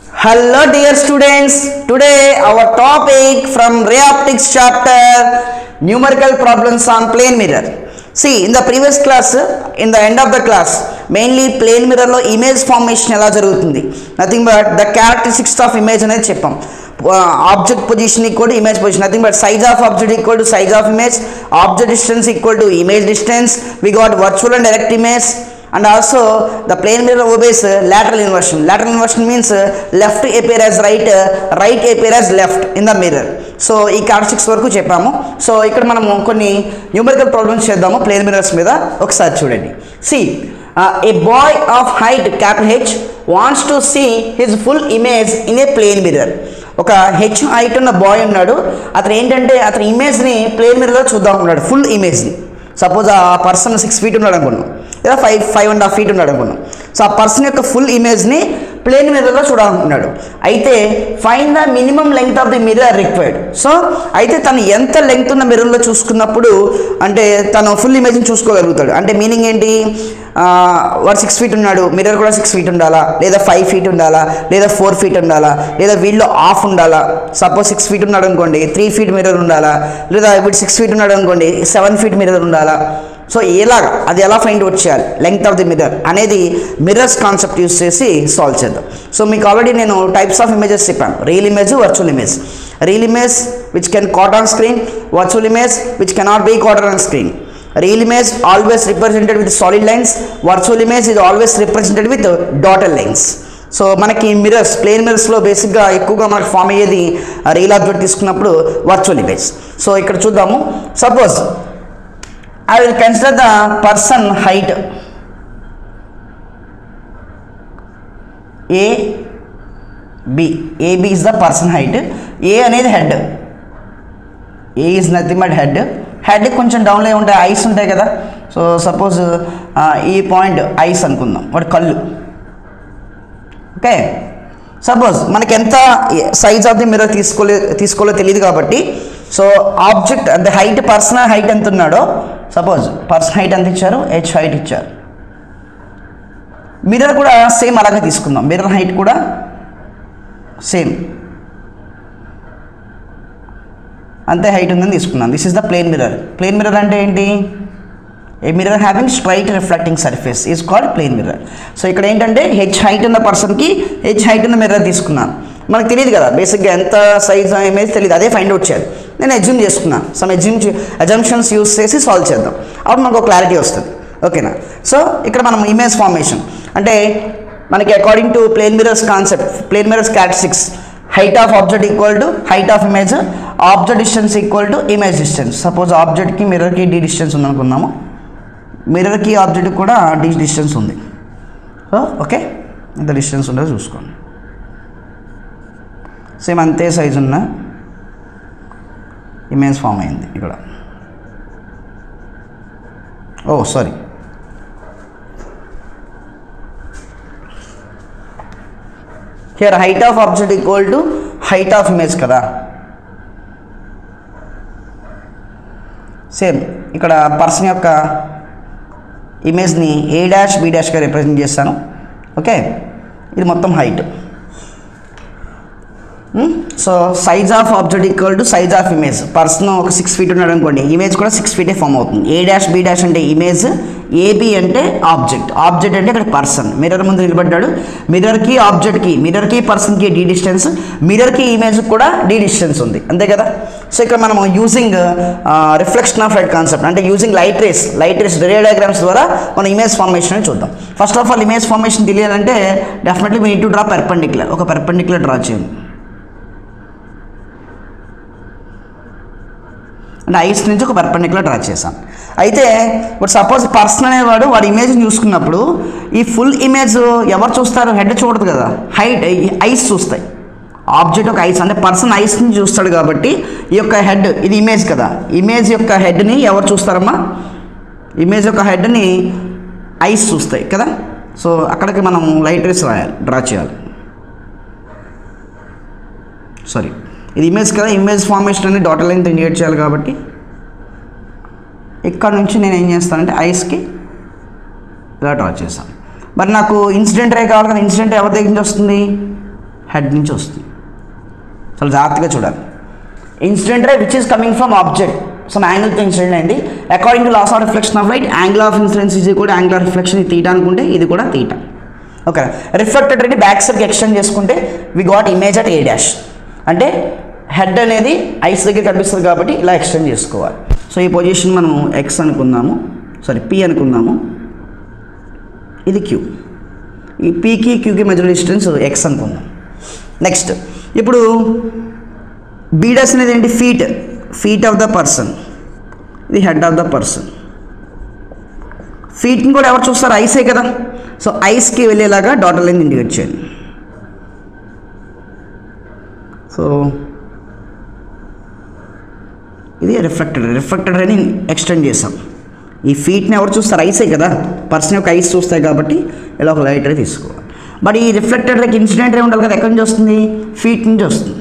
Hello dear students, today our topic from ray optics chapter numerical problems on plane mirror. See in the previous class, in the end of the class, mainly plane mirror లో image formation ఎలా జరుగుతుంది nothing but the characteristics of image అనేది చెప్పాం object position equal to image position nothing but size of object equal to size of image object distance equal to image distance we got virtual and direct image and also the plane mirror obeys uh, lateral inversion lateral inversion means uh, left appear as right uh, right appear as left in the mirror so ఈ characteristics వరకు చెప్పాము so ఇక్కడ మనము కొన్ని numerical problems చేద్దాము plane mirrors మీద ఒకసారి చూడండి see a boy of height capital H wants to see his full image in a plane mirror ఒక హెచ్ హైట్ ఉన్న బాయ్ ఉన్నాడు అతను ఏంటంటే అతని ఇమేజ్ని ప్లేన్ మిర్రర్లో చూద్దాం ఉన్నాడు ఫుల్ ఇమేజ్ని సపోజ్ ఆ పర్సన్ సిక్స్ ఫీట్ ఉన్నాడు అనుకున్నాం లేదా five five and half feet ఉన్నాడు అనుకున్నాం సో ఆ పర్సన్ యొక్క ఫుల్ ఇమేజ్ని ప్లేన్ మిర్రర్లో చూడాలనుకున్నాడు అయితే fine the minimum length of the mirror required so అయితే తను ఎంత లెంగ్త్ ఉన్న మిర్రర్లో చూసుకున్నప్పుడు అంటే తను ఫుల్ ఇమేజ్ని చూసుకోగలుగుతాడు అంటే మీనింగ్ ఏంటి ఆ, వాడు సిక్స్ ఫీట్ ఉన్నాడు మిర్రర్ కూడా సిక్స్ ఫీట్ ఉండాలా లేదా ఫైవ్ ఫీట్ ఉండాలా లేదా ఫోర్ ఫీట్ ఉండాలా లేదా వీళ్ళు ఆఫ్ ఉండాలా సపోజ్ సిక్స్ ఫీట్ ఉన్నాడు అనుకోండి త్రీ ఫీట్ మిర్రర్ ఉండాలా లేదా వీడు సిక్స్ ఫీట్ ఉన్నాడు అనుకోండి సెవెన్ ఫీట్ మిర్రర్ ఉండాలా సో ఎలాగ అది ఎలా ఫైండ్ అవుట్ చేయాలి లెంగ్త్ ఆఫ్ ది మిర్రర్ అనేది మిర్రర్స్ కాన్సెప్ట్ యూస్ చేసి సాల్వ్ చేద్దాం సో మీకు ఆల్రెడీ నేను టైప్స్ ఆఫ్ ఇమేజెస్ చెప్పాను real image virtual image real image which can caught on screen virtual image which cannot be caught on screen real image always represented with solid lines virtual image ఇది always represented with dotted lines so మనకి mirrors plane మిరర్స్లో బేసిక్గా ఎక్కువగా మనకు form అయ్యేది real object తీసుకున్నప్పుడు virtual image so ఇక్కడ చూద్దాము suppose I will consider the person height A B AB is the person height A అనేది head A is nothing but head head కొంచెం డౌన్లో ఉంటాయి ఐస్ ఉంటాయి కదా సో సపోజ్ ఈ పాయింట్ ఐస్ అనుకుందాం వాడు కళ్ళు ఓకే సపోజ్ మనకి ఎంత సైజ్ ఆఫ్ ది మిర్రర్ తీసుకోలే తీసుకోలో తెలియదు కాబట్టి సో ఆబ్జెక్ట్ అంటే హైట్ పర్సనల్ హైట్ ఎంత ఉన్నాడో సపోజ్ పర్సన్ హైట్ ఎంత ఇచ్చారు హెచ్ హైట్ ఇచ్చారు మిర్రర్ కూడా సేమ్ అలాగే తీసుకుందాం మిర్రర్ హైట్ కూడా సేమ్ అంతే హైట్ ఉందని తీసుకున్నాం this is the plane mirror plane mirror అంటే ఏంటి a mirror having straight reflecting surface is called plane mirror so ఇక్కడ ఏంటంటే హెచ్ హైట్ ఉన్న పర్సన్కి హెచ్ హైట్ ఉన్న మిర్రర్ తీసుకున్నాను మనకు తెలియదు కదా బేసిక్గా ఎంత సైజ్ ఏమేది తెలియదు అదే ఫైండ్ అవుట్ చేయాలి నేను ఎగ్జూమ్ చేసుకున్నాను సమ్ ఎగ్జూమ్ అజంప్షన్స్ యూస్ చేసి సాల్వ్ చేద్దాం అప్పుడు మనకు క్లారిటీ వస్తుంది ఓకేనా సో ఇక్కడ మనం ఇమేజ్ ఫార్మేషన్ అంటే మనకి according to plane mirrors concept plane mirrors characteristics height of object equal to height of image object distance equal to image distance suppose ఆబ్జెక్ట్కి మిర్రర్కి డి డిస్టెన్స్ ఉందనుకుందాము మిర్రర్కి ఆబ్జెక్ట్కి కూడా డి డిస్టెన్స్ ఉంది సో ఓకే ఎంత డిస్టెన్స్ ఉందో చూసుకోండి సేమ్ అంతే సైజు ఉన్న ఇమేజ్ ఫామ్ అయింది ఇక్కడ oh sorry here height of object equal to height of image కదా సేమ్ ఇక్కడ పర్సన్ యొక్క ఇమేజ్ని ఏ డాష్ బి డాష్గా రిప్రజెంట్ చేస్తాను ఓకే ఇది మొత్తం height so size of object equal to size of image person ఒక సిక్స్ ఫీట్ ఉన్నాడు అనుకోండి ఇమేజ్ కూడా సిక్స్ ఫీటే ఫామ్ అవుతుంది ఏ డాష్ బి డాష్ అంటే ఇమేజ్ ఏబి అంటే ఆబ్జెక్ట్ ఆబ్జెక్ట్ అంటే ఇక్కడ పర్సన్ మిర్రర్ ముందు నిలబడ్డాడు మిర్రర్కి ఆబ్జెక్ట్కి మిర్రర్కి పర్సన్కి డి డిస్టెన్స్ మిర్రర్కి ఇమేజ్ కూడా డి డిస్టెన్స్ ఉంది అంతే కదా సో ఇక్కడ మనం using reflection of light concept అంటే using light rays light rays ray diagrams ద్వారా మనం ఇమేజ్ ఫార్మేషన్ అని చూద్దాం first of all image formation తెలియాలంటే డెఫినెట్లీ మీ టు డ్రా పెర్పెండిక్యులర్ ఒక పెర్పెండిక్యులర్ డ్రా చేయండి అంటే ఐస్ నుంచి ఒక పర్పెండిక్యులర్ డ్రా చేశాను అయితే ఇప్పుడు సపోజ్ పర్సన్ అనేవాడు వాడి ఇమేజ్ని చూసుకున్నప్పుడు ఈ ఫుల్ ఇమేజ్ ఎవరు చూస్తారు హెడ్ చూడదు కదా హైట్ ఐస్ చూస్తాయి ఆబ్జెక్ట్ ఒక ఐస్ అంటే పర్సన్ ఐస్ని చూస్తాడు కాబట్టి ఈ యొక్క హెడ్ ఇది ఇమేజ్ కదా ఇమేజ్ యొక్క హెడ్ని ఎవరు చూస్తారమ్మా ఇమేజ్ యొక్క హెడ్ని ఐస్ చూస్తాయి కదా సో అక్కడికి మనం లైట్ రేస్ రాయాలి డ్రా చేయాలి సారీ ఇది ఇమేజ్ కదా ఇమేజ్ ఫార్మేషన్ అనేది డాటర్ లైన్ ఇండికేట్ చేయాలి కాబట్టి ఇక్కడ నుంచి నేను ఏం చేస్తానంటే ఐస్కి ఇలా డ్రా చేశాను మరి నాకు ఇన్సిడెంట్ రే కావాలి కదా ఇన్సిడెంట్ ఎవరి దగ్గర నుంచి వస్తుంది హెడ్ నుంచి వస్తుంది చాలా జాగ్రత్తగా చూడాలి incident ray which is coming from object some యాంగిల్తో ఇన్సిడెంట్ అయింది according to laws of reflection of light angle of incidence ఇది కూడా యాంగిల్ ఆఫ్ రిఫ్లెక్షన్ ఇది తీయటా అనుకుంటే ఇది కూడా తీయటా ఓకే రిఫ్లెక్టెడ్ రేని బ్యాక్ సైడ్కి ఎక్స్టెండ్ చేసుకుంటే we got image at A dash అంటే హెడ్ అనేది ఐస్ దగ్గర కనిపిస్తుంది కాబట్టి ఇలా ఎక్స్టెండ్ చేసుకోవాలి సో ఈ పొజిషన్ మనం ఎక్స్ అనుకుందాము సారీ పి అనుకుందాము ఇది క్యూ ఈ పీకి క్యూకి మధ్య డిస్టెన్స్ ఎక్స్ అనుకుందాం నెక్స్ట్ ఇప్పుడు బీడస్ అనేది ఏంటి feet feet of the person ఇది హెడ్ ఆఫ్ ద పర్సన్ ఫీట్ని కూడా ఎవరు చూస్తారు ఐసే కదా సో ఐస్కి వెళ్ళేలాగా డాటర్ లైన్ ఇండికేట్ చేయండి సో ఇది రిఫ్లెక్టెడ్ రిఫ్లెక్టెడ్ అని ఎక్స్టెండ్ చేసాం ఈ ఫీట్ని ఎవరు చూస్తారు ఐసే కదా పర్సన్ యొక్క ఐస్ చూస్తాయి కాబట్టి ఇలా ఒక లైట్ అనేది తీసుకోవాలి బట్ ఈ రిఫ్లెక్టెడ్ రేకి ఇన్సిడెంట్ రే ఉండాలి కదా ఎక్కడి నుంచి వస్తుంది ఫీట్ నుంచి వస్తుంది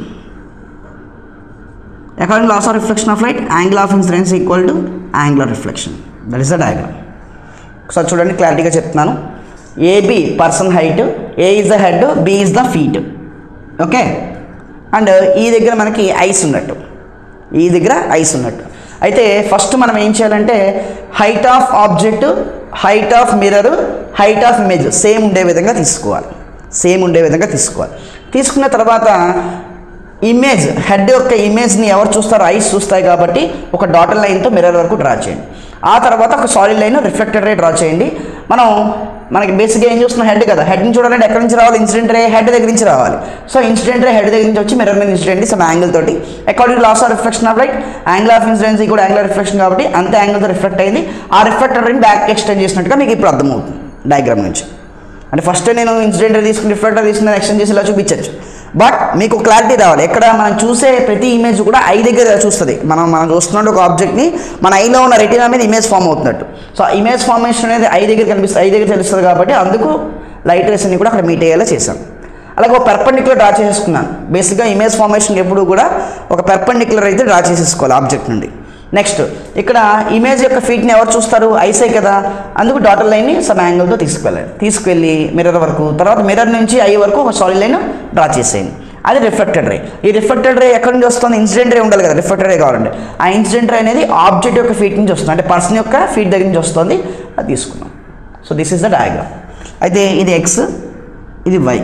according laws of reflection of light angle of incidence equal to angle of reflection that is the diagram ఒకసారి చూడండి క్లారిటీగా చెప్తున్నాను AB person height A is the head B is the feet okay and ఈ దగ్గర మనకి ice ఉన్నట్టు ఈ దగ్గర ఐస్ ఉన్నట్టు అయితే ఫస్ట్ మనం ఏం చేయాలంటే height of object height of mirror height of image same ఉండే విధంగా తీసుకోవాలి సేమ్ ఉండే విధంగా తీసుకోవాలి తీసుకున్న తర్వాత ఇమేజ్ హెడ్ యొక్క ఇమేజ్ని ఎవరు చూస్తారో ఐస్ చూస్తాయి కాబట్టి ఒక డాటర్ లైన్తో మిర్రర్ వరకు డ్రా చేయండి ఆ తర్వాత ఒక solid line reflected ray draw చేయండి మనం మనకి బేసిక్గా ఏం చూస్తున్నాం హెడ్ కదా హెడ్ నుంచి చూడాలంటే ఎక్కడి నుంచి రావాలి ఇన్సిడెంట్ రే హెడ్ దగ్గర నుంచి రావాలి సో ఇన్సిడెంట్ రే హెడ్ దగ్గర నుంచి వచ్చి మిర్రర్ మీద ఇన్సిడెంట్ సమ్ యాంగిల్ తోటి according laws of reflection of light angle of incidence కూడా యాంగిల్ రిఫ్లెక్షన్ కాబట్టి అంతే యాంగిల్తో రిఫ్లెక్ట్ అయింది ఆ రిఫ్లెక్టెడ్ రేని బ్యాక్ ఎక్స్టెండ్ చేసినట్టుగా మీకు ఇప్పుడు అర్థమవుతుంది డయాగ్రామ్ నుంచి అంటే ఫస్ట్ నేను ఇన్సిడెంట్ తీసుకుని రిఫ్లెక్టర్ తీసుకుని ఎక్స్టెండ్ చేసి ఇలా చూపించచ్చు బట్ మీకు క్లారిటీ రావాలి ఎక్కడ మనం చూసే ప్రతి ఇమేజ్ కూడా ఐ దగ్గర చూస్తుంది మనం మనం చూస్తున్నట్టు ఒక ఆబ్జెక్ట్ని మన ఐలో ఉన్న రెటీనా మీద ఇమేజ్ ఫామ్ అవుతున్నట్టు సో ఆ ఇమేజ్ ఫార్మేషన్ అనేది ఐ దగ్గర కనిపిస్తుంది ఐ దగ్గర తెలుస్తుంది కాబట్టి అందుకు లైట్ రేస్ అన్ని కూడా అక్కడ మీట్ అయ్యేలా చేశాను అలాగే ఒక పెర్పెండిక్యులర్ డ్రా చేసేసుకున్నాను బేసిక్గా ఇమేజ్ ఫార్మేషన్ ఎప్పుడు కూడా ఒక పెర్పెండిక్యులర్ అయితే డ్రా చేసేసుకోవాలి ఆబ్జెక్ట్ నుండి నెక్స్ట్ ఇక్కడ ఇమేజ్ యొక్క ఫీట్ని ఎవరు చూస్తారు ఐసే కదా అందుకు డాటర్ లైన్ని సమ్ యాంగిల్తో తీసుకువెళ్ళాలి తీసుకువెళ్ళి మిర్రర్ వరకు తర్వాత మిర్రర్ నుంచి ఐ వరకు ఒక సాలిడ్ లైన్ డ్రా చేసేయండి అది రిఫ్లెక్టెడ్ రే ఈ రిఫ్లెక్టెడ్ రే ఎక్కడి నుంచి వస్తుంది ఇన్సిడెంట్ రే ఉండాలి కదా రిఫ్లెక్టెడ్ రే కావాలంటే ఆ ఇన్సిడెంట్ రే అనేది ఆబ్జెక్ట్ యొక్క ఫీట్ నుంచి వస్తుంది అంటే పర్సన్ యొక్క ఫీట్ దగ్గర నుంచి వస్తుంది అది తీసుకున్నాం so this is the diagram అయితే ఇది ఎక్స్ ఇది వై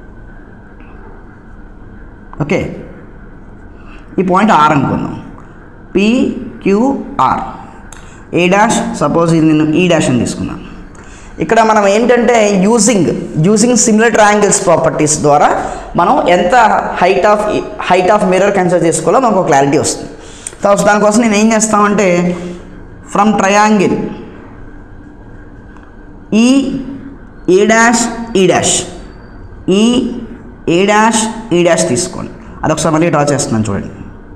ఓకే ఈ పాయింట్ ఆర్ అనుకుందాం పిక్యూఆర్ ఏ డాష్ సపోజ్ ఇది నేను ఈ డాష్ అని తీసుకున్నాను ఇక్కడ మనం ఏంటంటే using using similar triangles properties ద్వారా మనం ఎంత height of height of mirror consider చేసుకోవాలో మనకు క్లారిటీ వస్తుంది సో దానికోసం నేను ఏం చేస్తామంటే from triangle E A dash E dash ఈ ఏ డాష్ ఈ డాష్ తీసుకోండి అదొకసారి మళ్ళీ డ్రా చేస్తున్నాను చూడండి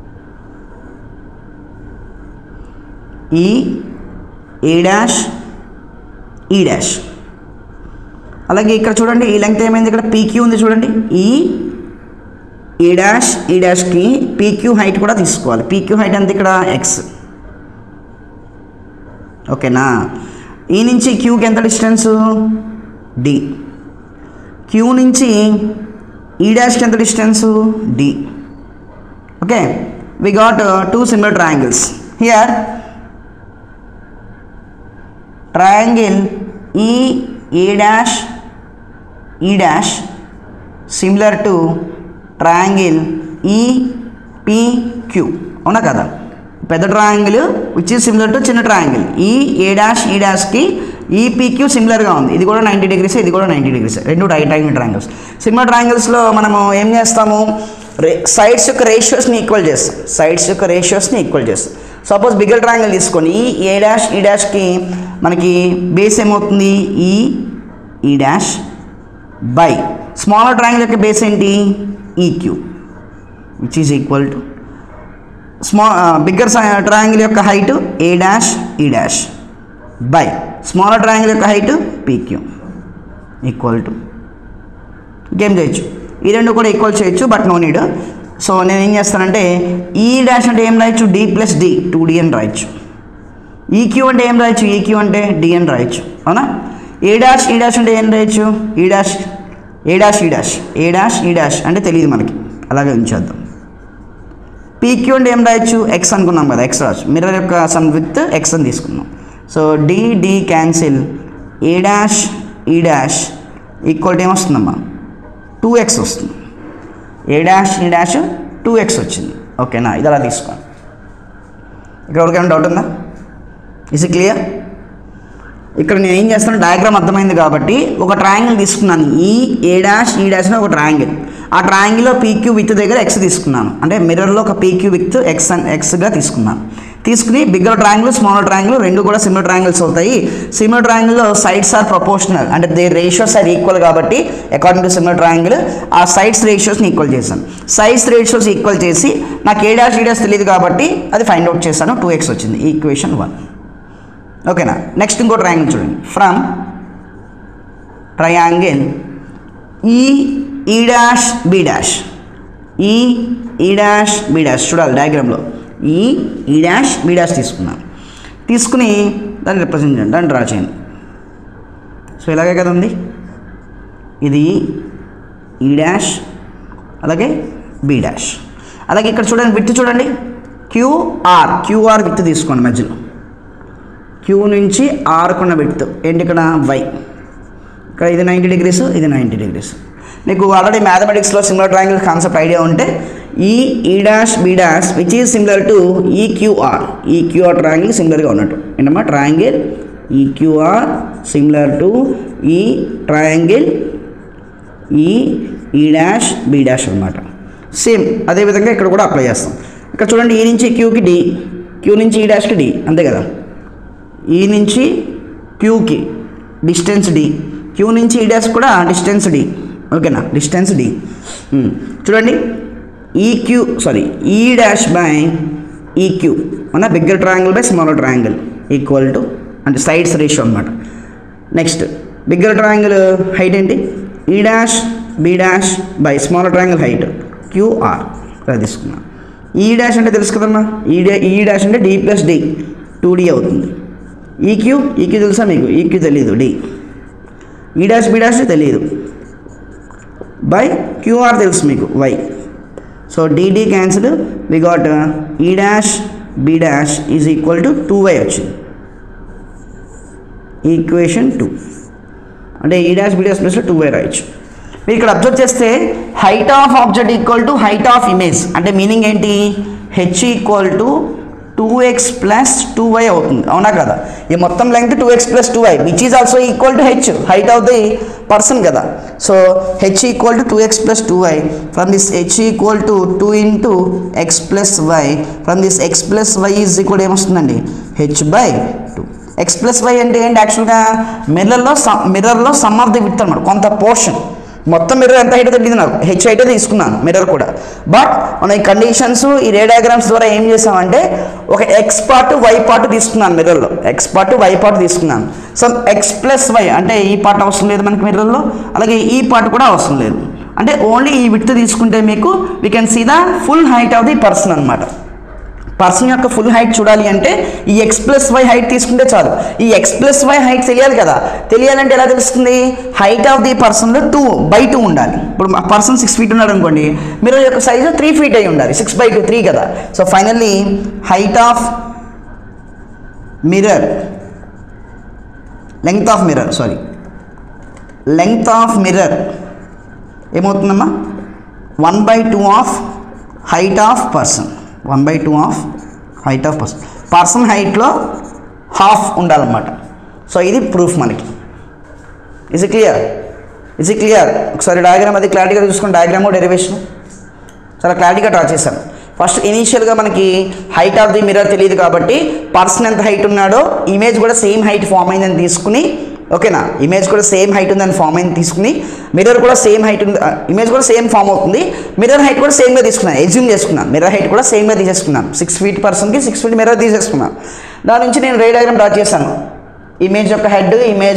ఈ ఏ డాష్ ఈ డాష్ అలాగే ఇక్కడ చూడండి ఈ లెంగ్త్ ఏమైంది ఇక్కడ పీక్యూ ఉంది చూడండి ఈ ఈ డాష్ ఈ డాష్కి పీక్యూ హైట్ కూడా తీసుకోవాలి పీక్యూ హైట్ ఎంత ఇక్కడ ఎక్స్ ఓకేనా ఈ నుంచి క్యూకి ఎంత డిస్టెన్సు డి క్యూ నుంచి ఈ డాష్కి ఎంత distance D okay we got two similar triangles here triangle E A dash E dash similar to triangle E P Q అవునా కదా పెద్ద triangle which is similar to చిన్న ట్రయాంగిల్ ఈ ఏ డాష్ ఈ డాష్కి ఈ PQ సిమిలర్గా ఉంది ఇది కూడా నైంటీ డిగ్రీస్ ఇది కూడా నైంటీ డిగ్రీస్ రెండు రైట్ యాంగిల్ ట్రయాంగిల్స్ సిమిలర్ ట్రయాంగిల్స్లో మనము ఏం చేస్తాము రే సైడ్స్ యొక్క రేషియోస్ని ఈక్వల్ చేస్తాం సైడ్స్ యొక్క రేషియోస్ని ఈక్వల్ చేస్తాం సపోజ్ బిగ్గర్ ట్రయాంగిల్ తీసుకొని ఈ ఏ డాష్ ఈ డాష్కి మనకి బేస్ ఏమవుతుంది E E dash by smaller triangle యొక్క బేస్ ఏంటి EQ which is equal to స్మా బిగ్గర్ ట్రయాంగిల్ యొక్క height A dash E dash by smaller triangle యొక్క హైట్ పీక్యూ ఈక్వల్ టు ఇంకేం చేయొచ్చు ఈ రెండు కూడా ఈక్వల్ చేయొచ్చు బట్ నో నీడ్ సో నేను ఏం చేస్తానంటే ఈ డాష్ అంటే ఏం రాయొచ్చు D plus D two D అని రాయొచ్చు ఈక్యూ అంటే ఏం రాయొచ్చు ఈక్యూ అంటే డి అని రాయొచ్చు అవునా ఏ డాష్ ఈ డాష్ అంటే ఏం రాయొచ్చు E dash A dash E dash A dash E dash అంటే తెలియదు మనకి అలాగే ఉంచేద్దాం పీక్యూ అంటే ఏం రాయొచ్చు ఎక్స్ అనుకున్నాం కదా ఎక్స్ రావచ్చు మిర్రర్ యొక్క సమ్ విత్ ఎక్స్ అని తీసుకున్నాం so D D cancel A dash E dash equal to ఏమొస్తుందమ్మా టూ ఎక్స్ వస్తుంది A dash E dash two X వచ్చింది ఓకేనా ఇది అలా తీసుకోండి ఇక్కడ ఎవరికైనా డౌట్ ఉందా ఇస్ క్లియర్ ఇక్కడ నేను ఏం చేస్తాను డయాగ్రామ్ అర్థమైంది కాబట్టి ఒక ట్రయాంగిల్ తీసుకున్నాను ఈ ఏ డాష్ ఈ డాష్ అని ఒక ట్రయాంగిల్ ఆ ట్రయాంగిల్లో పీక్యూ విత్ దగ్గర ఎక్స్ తీసుకున్నాను అంటే మిర్రర్లో ఒక పీక్యూ విత్ ఎక్స్ అండ్ ఎక్స్గా తీసుకున్నాను తీసుకుని బిగ్గర్ ట్రయాంగిల్ స్మాల్ ట్రయాంగిల్ రెండు కూడా సిమిలర్ ట్రయాంగిల్స్ అవుతాయి సిమిలర్ ట్రయాంగిల్లో సైడ్స్ ఆర్ ప్రపోర్షనల్ అంటే దే రేషియోస్ ఆర్ ఈక్వల్ కాబట్టి అకార్డింగ్ టు సిమిలర్ ట్రయాంగిల్ ఆ సైడ్స్ రేషియోస్ని ఈక్వల్ చేశాను సైడ్స్ రేషియోస్ ఈక్వల్ చేసి నాకు ఏ డాష్ ఈ డాష్ తెలియదు కాబట్టి అది ఫైండ్ అవుట్ చేశాను టూ ఎక్స్ వచ్చింది ఈక్వేషన్ వన్ ఓకేనా నెక్స్ట్ ఇంకో ట్రయాంగిల్ చూడండి from triangle E E dash B dash ఈ ఈ డాష్ బి డాష్ చూడాలి డయాగ్రామ్లో ఈ ఈ డాష్ బి డాష్ తీసుకున్నాను తీసుకుని దాన్ని రిప్రజెంట్ చేయండి దాన్ని డ్రా చేయండి సో ఇలాగే కదా ఉంది ఇది ఈ డాష్ అలాగే బి డాష్ అలాగే ఇక్కడ చూడండి విత్ చూడండి క్యూఆర్ క్యూఆర్ విత్ తీసుకోండి మధ్యలో క్యూ నుంచి ఆరుకున్న విత్ ఏంటి ఇక్కడ వై ఇక్కడ ఇది నైంటీ డిగ్రీస్ ఇది నైంటీ డిగ్రీస్ నీకు ఆల్రెడీ మ్యాథమెటిక్స్లో సిమిలర్ ట్రయాంగిల్ కాన్సెప్ట్ ఐడియా ఉంటే E E dash B dash which is similar to E QR E QR triangle సిమిలర్గా ఉన్నట్టు ఏంటమ్మా triangle E QR similar to ఈ triangle E E dash B dash అనమాట same అదేవిధంగా ఇక్కడ కూడా అప్లై చేస్తాం ఇక్కడ చూడండి ఈ నుంచి క్యూకి డి క్యూ నుంచి ఈ డాష్కి డి అంతే కదా ఈ నుంచి క్యూకి డిస్టెన్స్ డి క్యూ నుంచి ఈ డాష్ కూడా డిస్టెన్స్ డి ఓకేనా డిస్టెన్స్ డి ఉమ్. చూడండి E Q sorry E dash by E Q మన bigger triangle by smaller triangle equal to అంటే సైడ్స్ రేషియో అనమాట నెక్స్ట్ బిగ్గర్ ట్రయాంగిల్ హైట్ ఏంటి E dash B dash by smaller triangle height QR ఇలా తీసుకున్నా ఈ dash అంటే తెలుసు కదమ్మా ఈ డా ఈ డాష్ అంటే D plus D two D అవుతుంది ఈక్యూ ఈక్యూ తెలుసా మీకు ఈక్యూ తెలియదు D E dash B dash తెలియదు బై క్యూఆర్ తెలుసు మీకు Y so DD cancel we got E dash B dash is equal to two Y వచ్చింది equation two అంటే E dash B dash ప్లస్లో two Y రాయొచ్చు మీరు ఇక్కడ అబ్జర్వ్ చేస్తే height of object equal to height of image అంటే meaning ఏంటి H equal to two X plus two Y అవుతుంది అవునా కదా ఈ మొత్తం length two X plus two Y which is also equal to H height of the person కదా so H equal to two X plus two Y from this H equal to two into X plus Y from this X plus Y is equal ఏమొస్తుందండి H by two X plus Y అంటే ఏంటి యాక్చువల్గా మిర్రర్లో some మిర్రర్లో some of the with అనమాట కొంత portion మొత్తం mirror ఎంత హైట్ తెలియదు నాకు హెచ్ హైట్ తీసుకున్నాను మిర్రర్ కూడా బట్ మనం ఈ కండిషన్స్ ఈ రే డయాగ్రామ్స్ ద్వారా ఏం చేసామంటే ఒక ఎక్స్ పార్ట్ వై పార్ట్ తీసుకున్నాను మిర్రర్లో ఎక్స్ పార్ట్ వై పార్ట్ తీసుకున్నాను సో ఎక్స్ ప్లస్ వై అంటే ఈ పార్ట్ అవసరం లేదు మనకి మిర్రర్లో అలాగే ఈ పార్ట్ కూడా అవసరం లేదు అంటే ఓన్లీ ఈ విత్ తీసుకుంటే మీకు we can see the full height of the person అనమాట పర్సన్ యొక్క ఫుల్ హైట్ చూడాలి అంటే ఈ ఎక్స్ ప్లస్ వై హైట్ తీసుకుంటే చాలు ఈ ఎక్స్ ప్లస్ వై హైట్ తెలియాలి కదా తెలియాలంటే ఎలా తెలుస్తుంది హైట్ ఆఫ్ ది పర్సన్లో టూ బై టూ ఉండాలి ఇప్పుడు ఆ పర్సన్ సిక్స్ ఫీట్ ఉన్నాడు అనుకోండి మీరు యొక్క సైజు త్రీ ఫీట్ అయి ఉండాలి సిక్స్ బై టూ త్రీ కదా so finally height of mirror length of mirror sorry length of mirror ఏమవుతుందమ్మా one by two of height of person one by two of height of person person హైట్లో half ఉండాలన్నమాట so ఇది proof మనకి is clear is clear ఒకసారి diagram అది క్లారిటీగా చూసుకుని diagram derivation చాలా క్లారిటీగా డ్రా చేశాను ఫస్ట్ ఇనీషియల్గా మనకి హైట్ ఆఫ్ ది మిర్రర్ తెలియదు కాబట్టి పర్సన్ ఎంత హైట్ ఉన్నాడో ఇమేజ్ కూడా సేమ్ హైట్ ఫామ్ అయిందని తీసుకుని ఓకేనా ఇమేజ్ కూడా సేమ్ హైట్ ఉందని ఫామ్ అయింది తీసుకుని మిర్రర్ కూడా సేమ్ హైట్ ఉంది ఇమేజ్ కూడా సేమ్ ఫామ్ అవుతుంది మిర్రర్ హైట్ కూడా సేమ్గా తీసుకున్నాను ఎజ్యూమ్ చేసుకున్నాను మిర్రర్ హైట్ కూడా సేమ్గా తీసేసుకున్నాను సిక్స్ ఫీట్ పర్సన్కి సిక్స్ ఫీట్ మిర్రర్ తీసేసుకున్నాను దాని నుంచి నేను రే డయాగ్రామ్ డ్రా చేశాను ఇమేజ్ యొక్క హెడ్ ఇమేజ్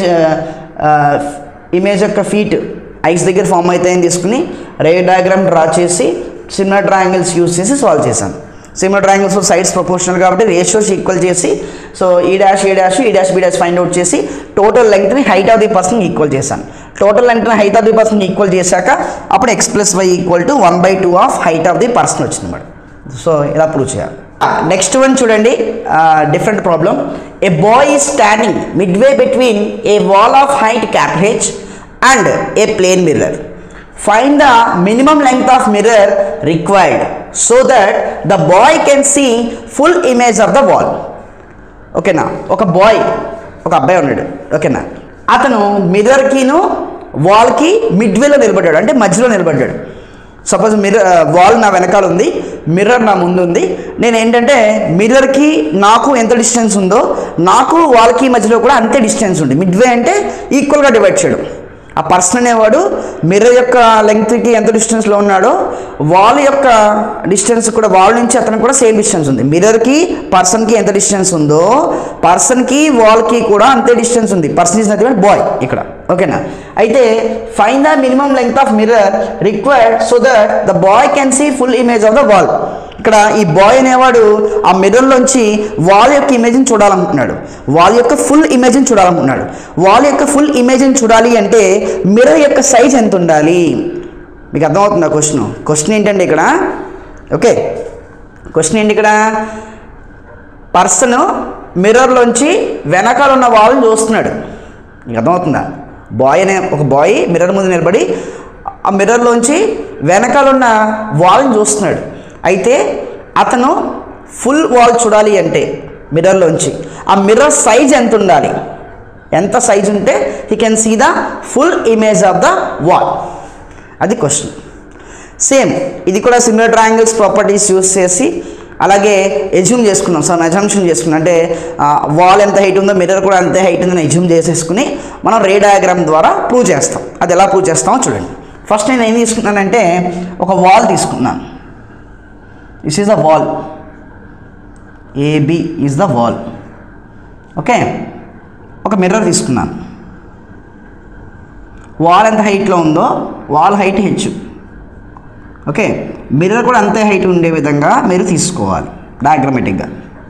ఇమేజ్ యొక్క ఫీట్ ఐస్ దగ్గర ఫామ్ అవుతాయని తీసుకుని రే డయాగ్రామ్ డ్రా చేసి సిమిలర్ ట్రయాంగిల్స్ యూజ్ చేసి సాల్వ్ చేశాను సిమిలర్ ట్రయాంగిల్స్ సైడ్స్ ప్రపోర్షనల్ కాబట్టి రేషియోస్ ఈక్వల్ చేసి so E dash E dash E dash B dash find out చేసి టోటల్ లెంగ్త్ని height of the person equal చేశాను టోటల్ లెంగ్త్ని height of the person equal చేశాక అప్పుడు X plus Y equal to one by two of height of the person వచ్చింది madam so ఇలా prove చేయాలి next one చూడండి different problem a boy is standing midway between a wall of height cap H and a plane mirror find the minimum length of mirror required so that the boy can see full image of the wall ఓకేనా ఒక bye ఒక అబ్బాయి ఉన్నాడు ఓకేనా అతను మిర్రర్కిను వాల్కి మిడ్వేలో నిలబడ్డాడు అంటే మధ్యలో నిలబడ్డాడు సపోజ్ మిర్రర్ వాల్ నా వెనకాల ఉంది మిర్రర్ నా ముందు ఉంది నేను ఏంటంటే మిర్రర్కి నాకు ఎంత డిస్టెన్స్ ఉందో నాకు వాల్కి మధ్యలో కూడా అంతే డిస్టెన్స్ ఉంది మిడ్వే అంటే ఈక్వల్గా డివైడ్ చేయడం ఆ పర్సన్ అనేవాడు మిర్రర్ యొక్క లెంగ్త్కి ఎంత డిస్టెన్స్లో ఉన్నాడో వాల్ యొక్క డిస్టెన్స్ కూడా వాల్ నుంచి అతనికి కూడా సేమ్ డిస్టెన్స్ ఉంది మిర్రర్కి పర్సన్కి ఎంత డిస్టెన్స్ ఉందో పర్సన్కి వాల్కి కూడా అంతే డిస్టెన్స్ ఉంది పర్సన్ ఇస్ నథింగ్ బాయ్ ఇక్కడ ఓకేనా అయితే fine the minimum length of mirror required so that the boy can see full image of the wall ఇక్కడ ఈ బాయ్ అనేవాడు ఆ మిర్రర్లోంచి వాల్ యొక్క ఇమేజ్ని చూడాలనుకుంటున్నాడు వాల్ యొక్క ఫుల్ ఇమేజ్ని చూడాలనుకుంటున్నాడు వాల్ యొక్క ఫుల్ ఇమేజ్ని చూడాలి అంటే మిర్రర్ యొక్క సైజ్ ఎంత ఉండాలి మీకు అర్థమవుతుందా క్వశ్చన్ క్వశ్చన్ ఏంటంటే ఇక్కడ ఓకే క్వశ్చన్ ఏంటి ఇక్కడ పర్సన్ మిర్రర్లోంచి వెనకాల ఉన్న వాళ్ళని చూస్తున్నాడు మీకు అర్థమవుతుందా బాయ్ అనే ఒక బాయ్ మిర్రర్ ముందు నిలబడి ఆ మిర్రర్లోంచి వెనకాల ఉన్న వాల్ని చూస్తున్నాడు అయితే అతను ఫుల్ వాల్ చూడాలి అంటే మిర్రర్లోంచి ఆ మిర్రర్ సైజ్ ఎంత ఉండాలి ఎంత సైజ్ ఉంటే he can see the full image of the wall అది క్వశ్చన్ సేమ్ ఇది కూడా సిమిలర్ ట్రయాంగిల్స్ ప్రాపర్టీస్ యూస్ చేసి అలాగే ఎజ్యూమ్ చేసుకున్నాం సమ్ అజంప్షన్ చేసుకున్నాం అంటే వాల్ ఎంత హైట్ ఉందో మిర్రర్ కూడా అంతే హైట్ ఉందని ఎజ్యూమ్ చేసేసుకుని మనం రే డయాగ్రామ్ ద్వారా ప్రూవ్ చేస్తాం అది ఎలా ప్రూవ్ చేస్తామో చూడండి ఫస్ట్ నేను ఏం తీసుకున్నానంటే ఒక వాల్ తీసుకున్నాను this is the wall AB is the wall okay ఒక మిర్రర్ తీసుకున్నాను వాల్ ఎంత హైట్లో ఉందో wall height H okay mirror కూడా అంతే హైట్ ఉండే విధంగా మీరు తీసుకోవాలి డయాగ్రమెటిక్గా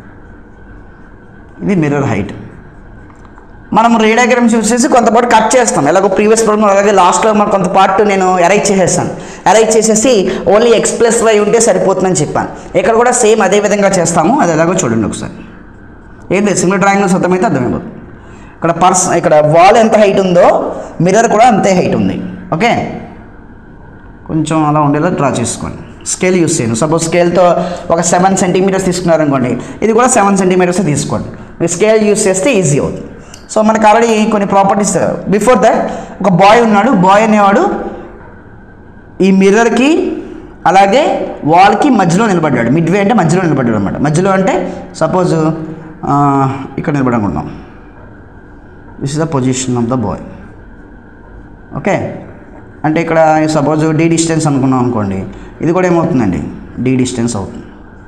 ఇది మిర్రర్ హైట్ మనం రేడియోగ్రామ్స్ యూస్ చేసి కొంతపాటు కట్ చేస్తాం ఎలాగో ప్రీవియస్ ప్రాబ్లం అలాగే లాస్ట్లో మనం కొంత పార్ట్ నేను అరైజ్ చేసేసాను అరైజ్ చేసేసి ఓన్లీ ఎక్స్ ప్లస్ వై ఉంటే సరిపోతుందని చెప్పాను ఇక్కడ కూడా సేమ్ అదే విధంగా చేస్తాము అది ఎలాగో చూడండి ఒకసారి ఏం లేదు సింగిల్ ట్రయాంగిల్స్ అర్థమైతే అర్థమైపోతుంది ఇక్కడ పర్స్ ఇక్కడ వాల్ ఎంత హైట్ ఉందో మిర్రర్ కూడా అంతే హైట్ ఉంది ఓకే కొంచెం అలా ఉండేలా డ్రా చేసుకోండి స్కేల్ యూస్ చేయండి సపోజ్ స్కేల్తో ఒక సెవెన్ సెంటీమీటర్స్ తీసుకున్నారనుకోండి ఇది కూడా సెవెన్ సెంటీమీటర్స్ తీసుకోండి మీరు స్కేల్ యూస్ చేస్తే ఈజీ అవుతుంది సో మనకు ఆల్రెడీ కొన్ని ప్రాపర్టీస్ బిఫోర్ దట్ ఒక బాయ్ ఉన్నాడు బాయ్ అనేవాడు ఈ మిర్రర్కి అలాగే వాల్కి మధ్యలో నిలబడ్డాడు మిడ్వే అంటే మధ్యలో నిలబడ్డాడు అనమాట మధ్యలో అంటే సపోజ్ ఇక్కడ నిలబడనుకుంటున్నాం this is the position of the boy okay అంటే ఇక్కడ సపోజ్ డీ డిస్టెన్స్ అనుకున్నాం అనుకోండి ఇది కూడా ఏమవుతుందండి డీ డిస్టెన్స్ అవుతుంది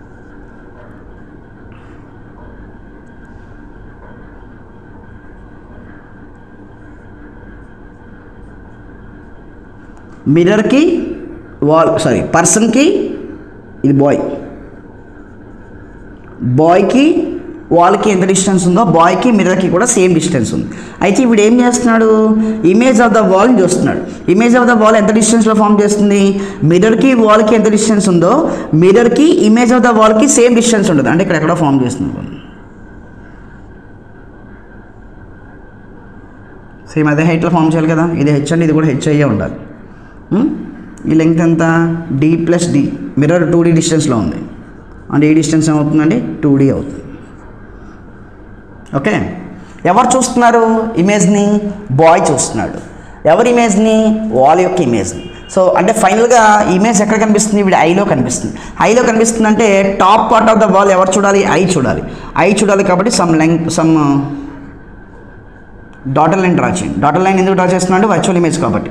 మిర్రర్కి వాల్ సారీ పర్సన్కి ఇది బాయ్ బాయ్కి వాల్కి ఎంత డిస్టెన్స్ ఉందో బాయ్కి మిర్రర్కి కూడా సేమ్ డిస్టెన్స్ ఉంది అయితే ఇప్పుడు ఏం చేస్తున్నాడు ఇమేజ్ ఆఫ్ ద వాల్ని చూస్తున్నాడు ఇమేజ్ ఆఫ్ ద వాల్ ఎంత డిస్టెన్స్లో ఫామ్ చేస్తుంది మిర్రర్కి వాల్కి ఎంత డిస్టెన్స్ ఉందో మిర్రర్కి ఇమేజ్ ఆఫ్ ద వాల్కి సేమ్ డిస్టెన్స్ ఉంటుంది అంటే ఇక్కడ ఎక్కడ ఫామ్ చేస్తుంది సేమ్ అదే హైట్లో ఫామ్ చేయాలి కదా ఇది హెచ్ అండి ఇది కూడా హెచ్ అయ్యే ఉండాలి ఉం? ఈ లెంగ్త్ ఎంత D plus D mirror two D డిస్టెన్స్లో ఉంది అంటే ఈ డిస్టెన్స్ ఏమవుతుందండి టూ డీ అవుతుంది ఓకే ఎవరు చూస్తున్నారు ఇమేజ్ని బాయ్ చూస్తున్నాడు ఎవరి ఇమేజ్ని వాల్ యొక్క ఇమేజ్ని సో అంటే ఫైనల్గా ఇమేజ్ ఎక్కడ కనిపిస్తుంది వీడి ఐలో కనిపిస్తుంది ఐలో కనిపిస్తుంది అంటే top part of the wall ఎవరు చూడాలి ఐ చూడాలి ఐ చూడాలి కాబట్టి some length some dotted line draw చేయండి డాటర్ లైన్ ఎందుకు డ్రా చేస్తున్నాడు వర్చువల్ ఇమేజ్ కాబట్టి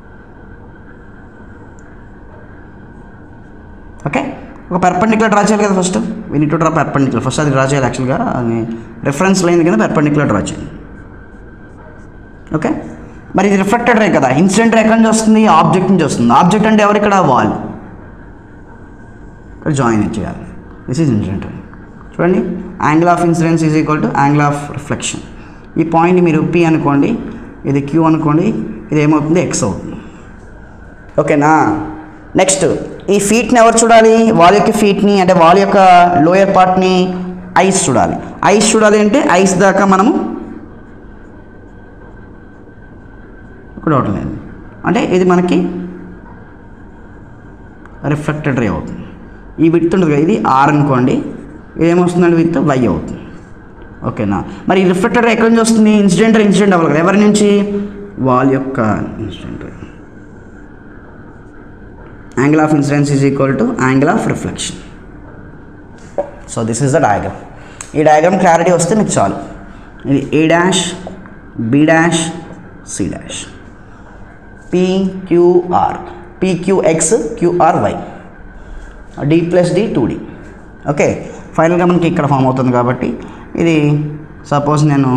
ఓకే ఒక పర్పెండిక్యులర్ డ్రా చేయాలి కదా first we need to draw perpendicular first అది డ్రా చేయాలి యాక్చువల్గా అది రిఫరెన్స్ లైన్ కింద పర్పెండిక్యులర్ డ్రా చేయండి ఓకే మరి ఇది రిఫ్లెక్టెడ్ రే కదా ఇన్సిడెంట్ రే ఎక్కడి నుంచి వస్తుంది ఆబ్జెక్ట్ నుంచి వస్తుంది ఆబ్జెక్ట్ అంటే ఎవరు ఇక్కడ వాల్ ఇక్కడ జాయిన్ చేయాలి దిస్ ఈజ్ ఇన్సిడెంట్ రే చూడండి angle of incidence is equal to angle of reflection ఈ పాయింట్ మీరు పి అనుకోండి ఇది క్యూ అనుకోండి ఇది ఏమవుతుంది ఎక్స్ అవుతుంది ఓకేనా నెక్స్ట్ ఈ ఫీట్ని ఎవరు చూడాలి వాళ్ళ యొక్క ఫీట్ని అంటే వాళ్ళ యొక్క లోయర్ పార్ట్ని ఐస్ చూడాలి ఐస్ చూడాలి అంటే ఐస్ దాకా మనము ఒక డౌట్ లేదు అంటే ఇది మనకి రిఫ్లెక్టెడ్ రే అవుతుంది ఈ విత్ ఉంటుంది కదా ఇది ఆర్ అనుకోండి ఇది ఏమొస్తుందండి విత్ వై అవుతుంది ఓకేనా మరి రిఫ్లెక్టెడ్ రే ఎక్కడి నుంచి వస్తుంది ఇన్సిడెంట్ ఇన్సిడెంట్ అవ్వాలి కదా ఎవరి నుంచి వాల్ యొక్క incident ray angle of incidence is equal to angle of reflection so this is the diagram ఈ డయాగ్రామ్ క్లారిటీ వస్తే మీకు చాలు ఇది A dash B dash C dash PQR PQX QRY D plus D two D okay ఫైనల్గా మనకి ఇక్కడ form అవుతుంది కాబట్టి ఇది సపోజ్ నేను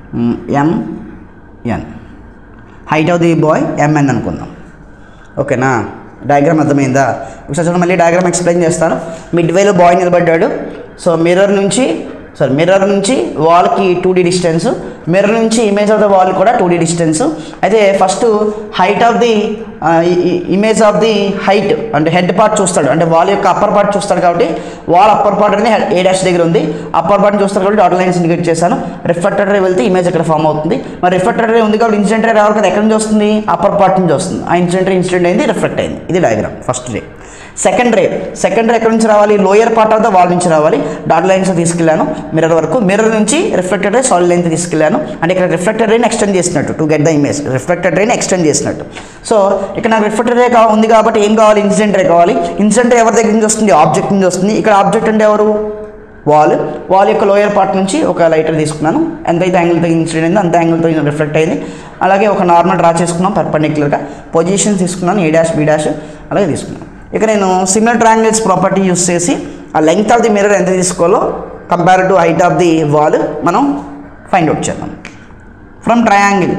MN height of the boy MN అనుకుందాం ఓకేనా డయాగ్రామ్ అర్థమైందా ఒకసారి చూడండి మళ్ళీ డయాగ్రామ్ ఎక్స్ప్లెయిన్ చేస్తాను మిడ్ వేలో బాయ్ నిలబడ్డాడు సో మిర్రర్ నుంచి సారీ మిర్రర్ నుంచి వాల్కి టూ డీ డిస్టెన్స్ మిర్రర్ నుంచి ఇమేజ్ ఆఫ్ ద వాల్ కూడా టూ డీ డిస్టెన్స్ అయితే first height of the image of the height అంటే హెడ్ పార్ట్ చూస్తాడు అంటే వాల్ యొక్క అప్పర్ పార్ట్ చూస్తాడు కాబట్టి వాల్ అప్పర్ పార్ట్ అనేది ఏ డాష్ దగ్గర ఉంది అప్పర్ పార్ట్ చూస్తాడు కాబట్టి డాట్ లైన్స్ ఇండికేట్ చేశాను రిఫ్లెక్టెడ్ రే వెళ్తే ఇమేజ్ ఇక్కడ ఫామ్ అవుతుంది మరి రిఫ్లెక్టెడ్ రే ఉంది కాబట్టి ఇన్సిడెంట్ రే రావాలి కదా ఎక్కడి నుంచి వస్తుంది అప్పర్ పార్ట్ నుంచి వస్తుంది ఆ ఇన్సిడెంట్ రే ఇన్సిడెంట్ అయింది రిఫ్లెక్ట్ అయింది ఇది diagram first ray second ray second ray ఎక్కడి నుంచి రావాలి lower part of the wall నుంచి రావాలి డాట్ లైన్స్ తీసుకెళ్ళాను మిర్రర్ వరకు మిర్రర్ నుంచి రిఫ్లెక్టెడ్ రే సాలిడ్ లైన్ తీసుకెళ్ళాను అంటే ఇక్కడ రిఫ్లెక్టెడ్ రేని ఎక్స్టెండ్ చేసినట్టు to get the image reflected రేని ఎక్స్టెండ్ చేసినట్టు సో ఇక్కడ నాకు రిఫ్లెక్టెడ్ రే కా ఉంది కాబట్టి ఏం కావాలి ఇన్సిడెంట్ రే కావాలి ఇన్సిడెంట్ రే ఎవరి దగ్గర నుంచి వస్తుంది ఆబ్జెక్ట్ నుంచి వస్తుంది ఇక్కడ ఆబ్జెక్ట్ అంటే ఎవరు వాల్ వాల్ యొక్క లోయర్ పార్ట్ నుంచి ఒక లైటర్ తీసుకున్నాను ఎంతైతే యాంగిల్తో ఇన్సిడెంట్ అయిందో అంత యాంగిల్తో రిఫ్లెక్ట్ అయింది అలాగే ఒక నార్మల్ డ్రా చేసుకున్నాం పర్పెండిక్యులర్గా పొజిషన్ తీసుకున్నాను ఏ డాష్ బి డాష్ అలాగే తీసుకున్నాను ఇక నేను సిమిలర్ ట్రాంగిల్స్ ప్రాపర్టీ యూస్ చేసి ఆ లెంగ్త్ ఆఫ్ ది మిర్రర్ ఎంత తీసుకోవాలో compare to height of the wall మనం ఫైండ్ అవుట్ చేద్దాం from triangle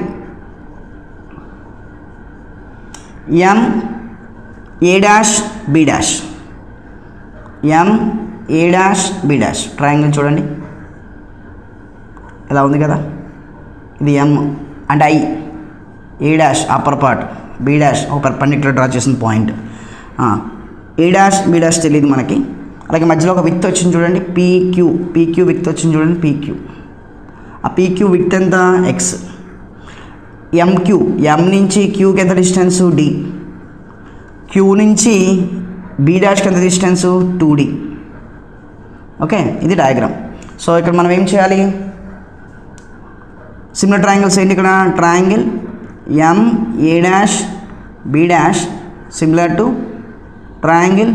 M A dash B dash M A dash B dash triangle చూడండి ఇలా ఉంది కదా ఇది ఎం అంటే I A dash upper part B dash ఒక పర్పెండిక్యులర్ డ్రా చేసిన point A dash B dash తెలియదు మనకి అలాగే మధ్యలో ఒక విత్ వచ్చింది చూడండి పీక్యూ పీక్యూ విత్ వచ్చింది చూడండి పీక్యూ ఆ పీక్యూ విత్ ఎంత ఎక్స్ ఎంక్యూ ఎం నుంచి క్యూకి ఎంత డిస్టెన్సు డి క్యూ నుంచి బి డాష్కి ఎంత డిస్టెన్సు టూ డి ఓకే ఇది డయాగ్రామ్ సో ఇక్కడ మనం ఏం చేయాలి సిమిలర్ ట్రయాంగిల్స్ ఏంటి ఇక్కడ triangle M A dash B dash similar to triangle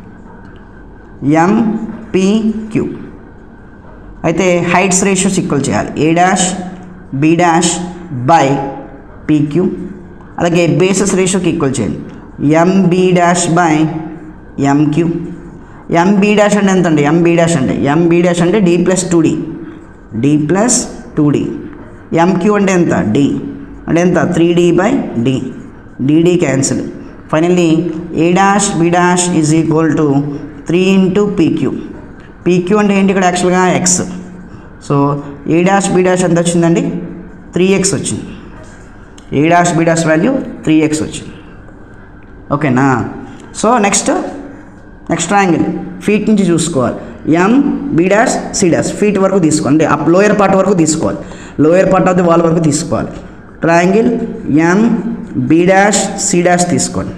MPQ అయితే హైట్స్ రేషియోస్ ఈక్వల్ చేయాలి A dash B dash by PQ అలాగే బేసెస్ రేషియోకి ఈక్వల్ చేయండి MB dash by MQ MB dash అంటే ఎంత అండి ఎంబీ డాష్ అంటే ఎంబీ డాష్ అంటే D plus two D D plus two D MQ అంటే ఎంత డి అంటే ఎంత three D by D DD cancel finally A dash B dash is equal to three into PQ PQ అంటే ఏంటి ఇక్కడ యాక్చువల్గా X so A dash B dash ఎంత వచ్చిందండి త్రీ ఎక్స్ వచ్చింది A dash B dash value three X వచ్చింది ఓకేనా so next next triangle feet నుంచి చూసుకోవాలి ఎం B dash C dash feet వరకు తీసుకోవాలి అంటే అప్ లోయర్ పార్ట్ వరకు తీసుకోవాలి lower part of the wall వరకు తీసుకోవాలి triangle M B dash C dash తీసుకోండి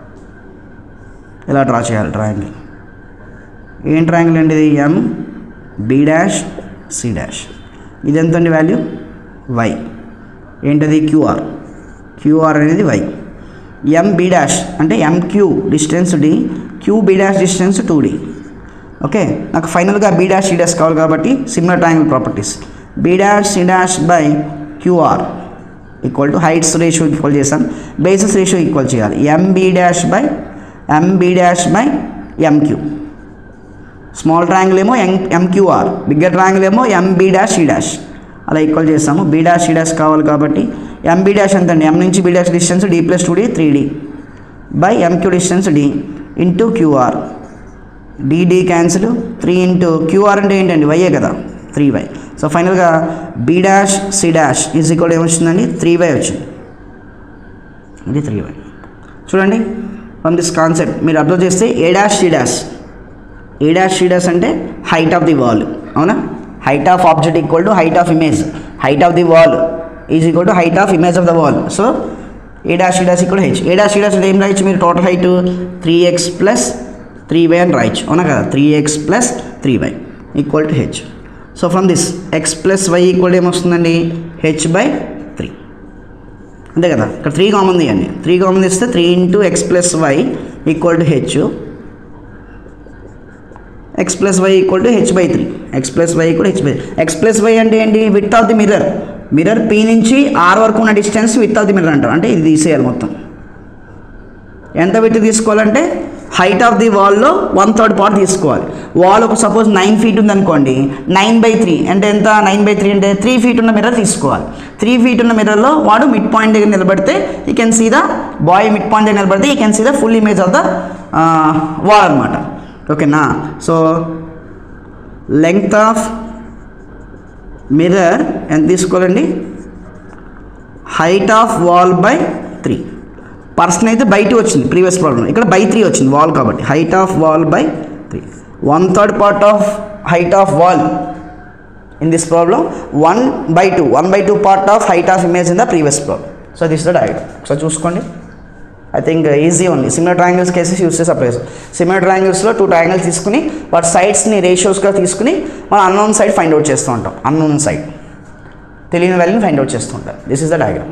ఇలా డ్రా చేయాలి ట్రయాంగిల్ ఏం ట్రయాంగిల్ అండి ఇది M B dash C dash ఇది ఎంత అండి వాల్యూ వై ఏంటది క్యూఆర్ క్యూఆర్ అనేది వై ఎం బి డాష్ అంటే MQ distance D Q B dash distance two D okay నాకు ఫైనల్గా బి డాష్ సి డాష్ కావాలి కాబట్టి similar triangle properties B dash C dash by QR equal to heights ratio equal చేసాం bases ratio equal చేయాలి MB dash by MB dash by MQ small triangle ఏమో M MQR bigger triangle ఏమో MB dash E dash అలా equal చేస్తాము B dash E dash కావాలి కాబట్టి MB dash ఎంత అండి ఎం నుంచి B dash distance D plus two D three D by MQ distance D into QR DD cancel three into QR అంటే ఏంటండి YA కదా త్రీ వై సో ఫైనల్గా B dash C dash is equal ఏమొచ్చిందండి three Y వచ్చింది ఇది three Y చూడండి from this concept మీరు observe చేస్తే A dash C dash A dash C dash అంటే హైట్ ఆఫ్ ది వాల్ అవునా height of object equal to height of image height of the wall is equal to height of image of the wall so A dash C dash equal H A dash C dash అంటే ఏం రాయొచ్చు మీరు total height three X plus three Y అని రాయొచ్చు అవునా కదా three X plus three Y equal to H so from this X plus Y equal ఏమొస్తుందండి H by three అంతే కదా ఇక్కడ త్రీ కామన్ తీయండి త్రీ కామన్ తీస్తే three into X plus Y equal to H X plus Y equal to H by three X plus Y equal H by X plus Y అంటే ఏంటి width of the mirror mirror P నుంచి R వరకు ఉన్న distance width of the mirror అంటారు అంటే ఇది తీసేయాలి మొత్తం ఎంత విత్ తీసుకోవాలంటే హైట్ ఆఫ్ ది వాల్లో వన్ థర్డ్ పార్ట్ తీసుకోవాలి వాల్ ఒక సపోజ్ నైన్ ఫీట్ ఉందనుకోండి నైన్ బై త్రీ అంటే ఎంత నైన్ బై త్రీ అంటే త్రీ ఫీట్ ఉన్న మిర్రర్ తీసుకోవాలి త్రీ ఫీట్ ఉన్న మిర్రర్లో వాడు మిడ్ పాయింట్ దగ్గర నిలబడితే ఈ can see the boy mid point దగ్గర నిలబడితే ఈ can see the full image of the wall అనమాట ఓకేనా సో లెంగ్త్ ఆఫ్ మిర్రర్ ఎంత తీసుకోవాలండి height of wall by three person అయితే బయట వచ్చింది ప్రీవియస్ ప్రాబ్లం ఇక్కడ బై త్రీ వచ్చింది వాల్ కాబట్టి height of wall by three one third part of height of wall in this problem one by two one by two part of height of image in the previous problem so this the diagram so చూసుకోండి I think easy only similar triangles cases use చేసి apply similar ట్రయాంగిల్స్లో two triangles తీసుకుని వాటి సైడ్స్ని రేషియోస్గా తీసుకుని మనం unknown side find out చేస్తూ ఉంటాం unknown side తెలియని వాల్యూని ఫైండ్ అవుట్ చేస్తూ ఉంటాం this is the diagram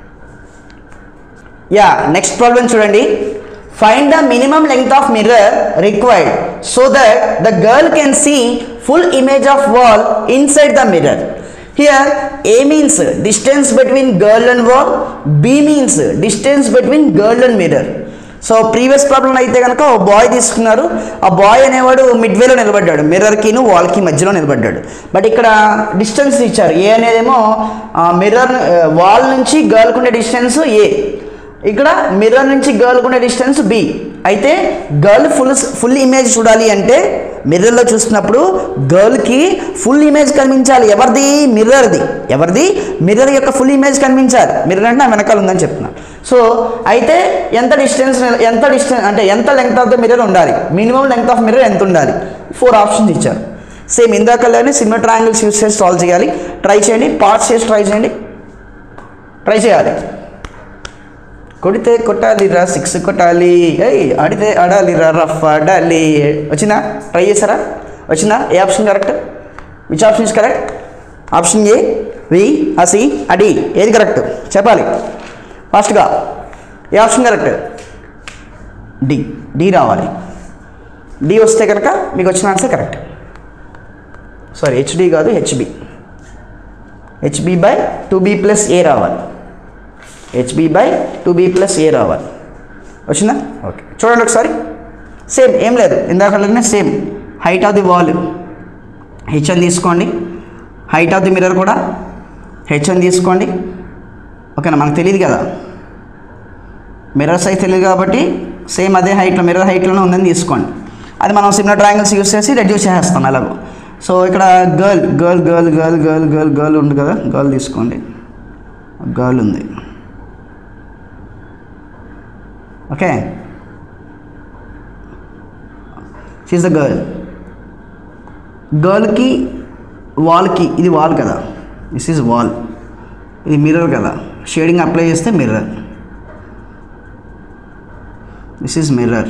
yeah next problem చూడండి find the minimum length of mirror required so that the girl can see full image of wall inside the mirror here A means distance between girl and wall B means distance between girl and mirror so previous problem అయితే కనుక ఓ bye తీసుకున్నారు ఆ bye అనేవాడు మిడ్వేలో నిలబడ్డాడు మిర్రర్కిను వాల్కి మధ్యలో నిలబడ్డాడు but ఇక్కడ డిస్టెన్స్ ఇచ్చారు ఏ అనేదేమో మిర్రర్ వాల్ నుంచి గర్ల్కి ఉండే డిస్టెన్స్ ఏ ఇక్కడ మిర్రర్ నుంచి గర్ల్కి ఉండే డిస్టెన్స్ బి అయితే గర్ల్ ఫుల్ ఫుల్ ఇమేజ్ చూడాలి అంటే మిర్రర్లో చూసినప్పుడు గర్ల్కి ఫుల్ ఇమేజ్ కనిపించాలి ఎవరిది మిర్రర్ది ఎవరిది మిర్రర్ యొక్క ఫుల్ ఇమేజ్ కనిపించాలి మిర్రర్ అంటే నా వెనకాల ఉందని చెప్తున్నాను సో అయితే ఎంత డిస్టెన్స్ ఎంత డిస్టెన్స్ అంటే ఎంత లెంగ్త్ ఆఫ్ ద మిర్రర్ ఉండాలి మినిమం లెంగ్త్ ఆఫ్ మిర్రర్ ఎంత ఉండాలి ఫోర్ ఆప్షన్స్ ఇచ్చారు సేమ్ ఇందాకలోనే సినిమా ట్రయాంగిల్స్ యూస్ చేసి సాల్వ్ చేయాలి ట్రై చేయండి పార్ట్స్ చేసి ట్రై చేయండి ట్రై చేయాలి కొడితే కొట్టాలిరా సిక్స్ కొట్టాలి ఏయ్ ఆడితే ఆడాలిరా రఫ్ ఆడాలి వచ్చిందా ట్రై చేశారా వచ్చిందా A option correct which option is correct option A B C D ఏది కరెక్ట్ చెప్పాలి ఫాస్ట్గా A option correct D D రావాలి డి వస్తే కనుక మీకు వచ్చిన ఆన్సర్ కరెక్ట్ సారీ హెచ్డి కాదు H B H B by two B plus A రావాలి H B by two B plus A రావాలి వచ్చిందా ఓకే చూడండి ఒకసారి సేమ్ ఏం లేదు ఇందాకనే same height of the wall H అని తీసుకోండి హైట్ ఆఫ్ ది మిర్రర్ కూడా హెచ్ అని తీసుకోండి ఓకేనా మనకు తెలియదు కదా మిర్రర్ సైజ్ తెలియదు కాబట్టి సేమ్ అదే హైట్లో మిర్రర్ హైట్లోనే ఉందని తీసుకోండి అది మనం సిమిలర్ ట్రయాంగిల్స్ యూస్ చేసి రెడ్యూస్ చేసేస్తాం ఎలాగో సో ఇక్కడ girl girl girl girl girl girl girl ఉంది కదా గర్ల్ తీసుకోండి గర్ల్ ఉంది ఓకే షీఈ్ ద గర్ల్ గర్ల్కి వాల్కి ఇది వాల్ కదా దిస్ ఈజ్ వాల్ ఇది మిర్రర్ కదా షేడింగ్ అప్లై చేస్తే మిర్రర్ దిస్ ఈజ్ మిర్రర్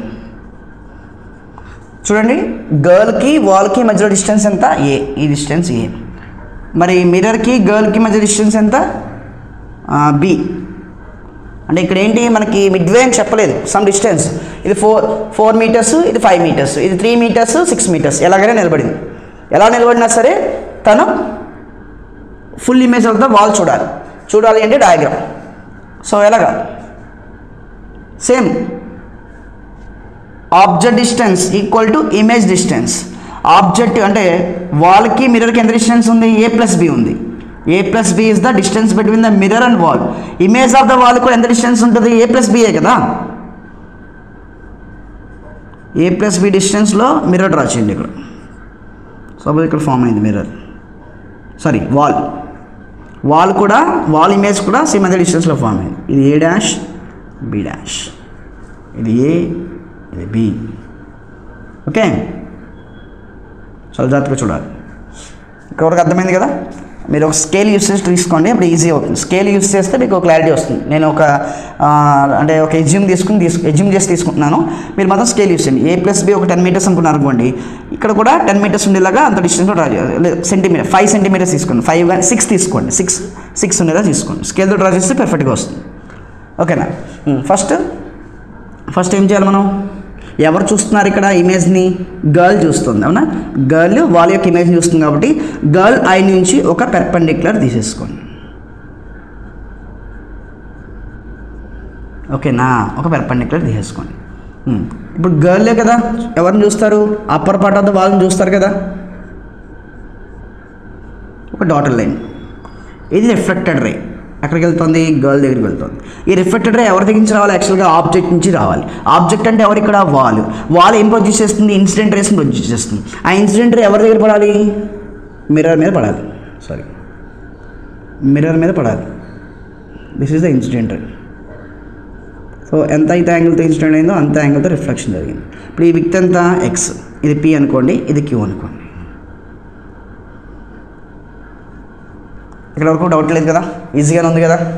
చూడండి గర్ల్కి వాల్కి మధ్య డిస్టెన్స్ ఎంత ఏ ఈ డిస్టెన్స్ ఏ మరి మిర్రర్కి గర్ల్కి మధ్య డిస్టెన్స్ ఎంత బి అంటే ఇక్కడ ఏంటి మనకి మిడ్వే అని చెప్పలేదు సమ్ డిస్టెన్స్ ఇది ఫోర్ ఫోర్ మీటర్స్ ఇది ఫైవ్ మీటర్స్ ఇది త్రీ మీటర్స్ సిక్స్ మీటర్స్ ఎలాగైనా నిలబడింది ఎలా నిలబడినా సరే తను full image of the wall చూడాలి చూడాలి అంటే డయాగ్రామ్ సో ఎలాగా same object distance equal to image distance object అంటే వాల్కి మిర్రర్కి ఎంత డిస్టెన్స్ ఉంది ఏ ప్లస్ బి ఉంది A plus B is the distance between the mirror and wall image of the wall కూడా ఎంత డిస్టెన్స్ ఉంటుంది ఏ ప్లస్ బిఏ కదా A plus B డిస్టెన్స్లో మిర్రర్ డ్రా చేయండి ఇక్కడ సపోజ్ ఇక్కడ ఫామ్ అయింది మిర్రర్ సారీ వాల్ వాల్ కూడా వాల్ ఇమేజ్ కూడా సేమ్ అదే డిస్టెన్స్లో ఫామ్ అయింది ఇది ఏ డాష్ బి డాష్ ఇది ఏ ఇది బి ఓకే చాలా జాగ్రత్తగా చూడాలి ఇక్కడ వరకు అర్థమైంది కదా మీరు ఒక స్కేల్ యూస్ చేసి తీసుకోండి అప్పుడు ఈజీ అవుతుంది స్కేల్ యూస్ చేస్తే మీకు క్లారిటీ వస్తుంది నేను ఒక ఆ, అంటే ఒక ఎజ్యూమ్ తీసుకుని తీసుకు ఎజ్యూమ్ చేసి తీసుకుంటున్నాను మీరు మాత్రం స్కేల్ యూస్ చేయండి ఏ ప్లస్ బి ఒక టెన్ మీటర్స్ అనుకున్నారు అనుకోండి ఇక్కడ కూడా టెన్ మీటర్స్ ఉండేలాగా అంత డిస్టెన్స్లో డ్రా చేయాలి సెంటీమీటర్ ఫైవ్ సెంటీమీటర్స్ తీసుకోండి ఫైవ్ కానీ సిక్స్ తీసుకోండి సిక్స్ సిక్స్ ఉండేలా తీసుకోండి స్కేల్తో డ్రా చేస్తే పర్ఫెక్ట్గా వస్తుంది ఓకేనా ఫస్ట్ ఫస్ట్ ఏం చేయాలి మనం ఎవరు చూస్తున్నారు ఇక్కడ ఇమేజ్ని గర్ల్ చూస్తుంది అవునా గర్ల్ వాళ్ళ యొక్క ఇమేజ్ చూస్తుంది కాబట్టి గర్ల్ ఐ నుంచి ఒక పెర్పెండిక్యులర్ తీసేసుకోండి ఓకేనా ఒక పెర్పెండిక్యులర్ తీసేసుకోండి ఉమ్. ఇప్పుడు గర్లే కదా ఎవరిని చూస్తారు అప్పర్ పార్ట్ ఆఫ్ ద వాళ్ళని చూస్తారు కదా ఒక డాటర్ లైన్ ఇది రిఫ్లెక్టెడ్ రే ఎక్కడికి వెళ్తుంది గర్ల్ దగ్గరికి వెళ్తుంది ఈ రిఫ్లెక్టెడ్ రే ఎవరి దగ్గర నుంచి రావాలి యాక్చువల్గా ఆబ్జెక్ట్ నుంచి రావాలి ఆబ్జెక్ట్ అంటే ఎవరు ఇక్కడ వాల్ వాల్ ఏం ప్రొడ్యూస్ చేస్తుంది ఇన్సిడెంట్ రేస్ని ప్రొడ్యూస్ చేస్తుంది ఆ ఇన్సిడెంట్ రే ఎవరి దగ్గర పడాలి మిర్రర్ మీద పడాలి సారీ మిర్రర్ మీద పడాలి this is the incident ray so ఎంత అయితే యాంగిల్తో ఇన్సిడెంట్ అయిందో అంత యాంగిల్తో రిఫ్లెక్షన్ జరిగింది ఇప్పుడు ఈ విక్త్ ఎంత ఎక్స్ ఇది పి అనుకోండి ఇది క్యూ అనుకోండి ఇక్కడ వరకు డౌట్ లేదు కదా ఈజీగానే ఉంది కదా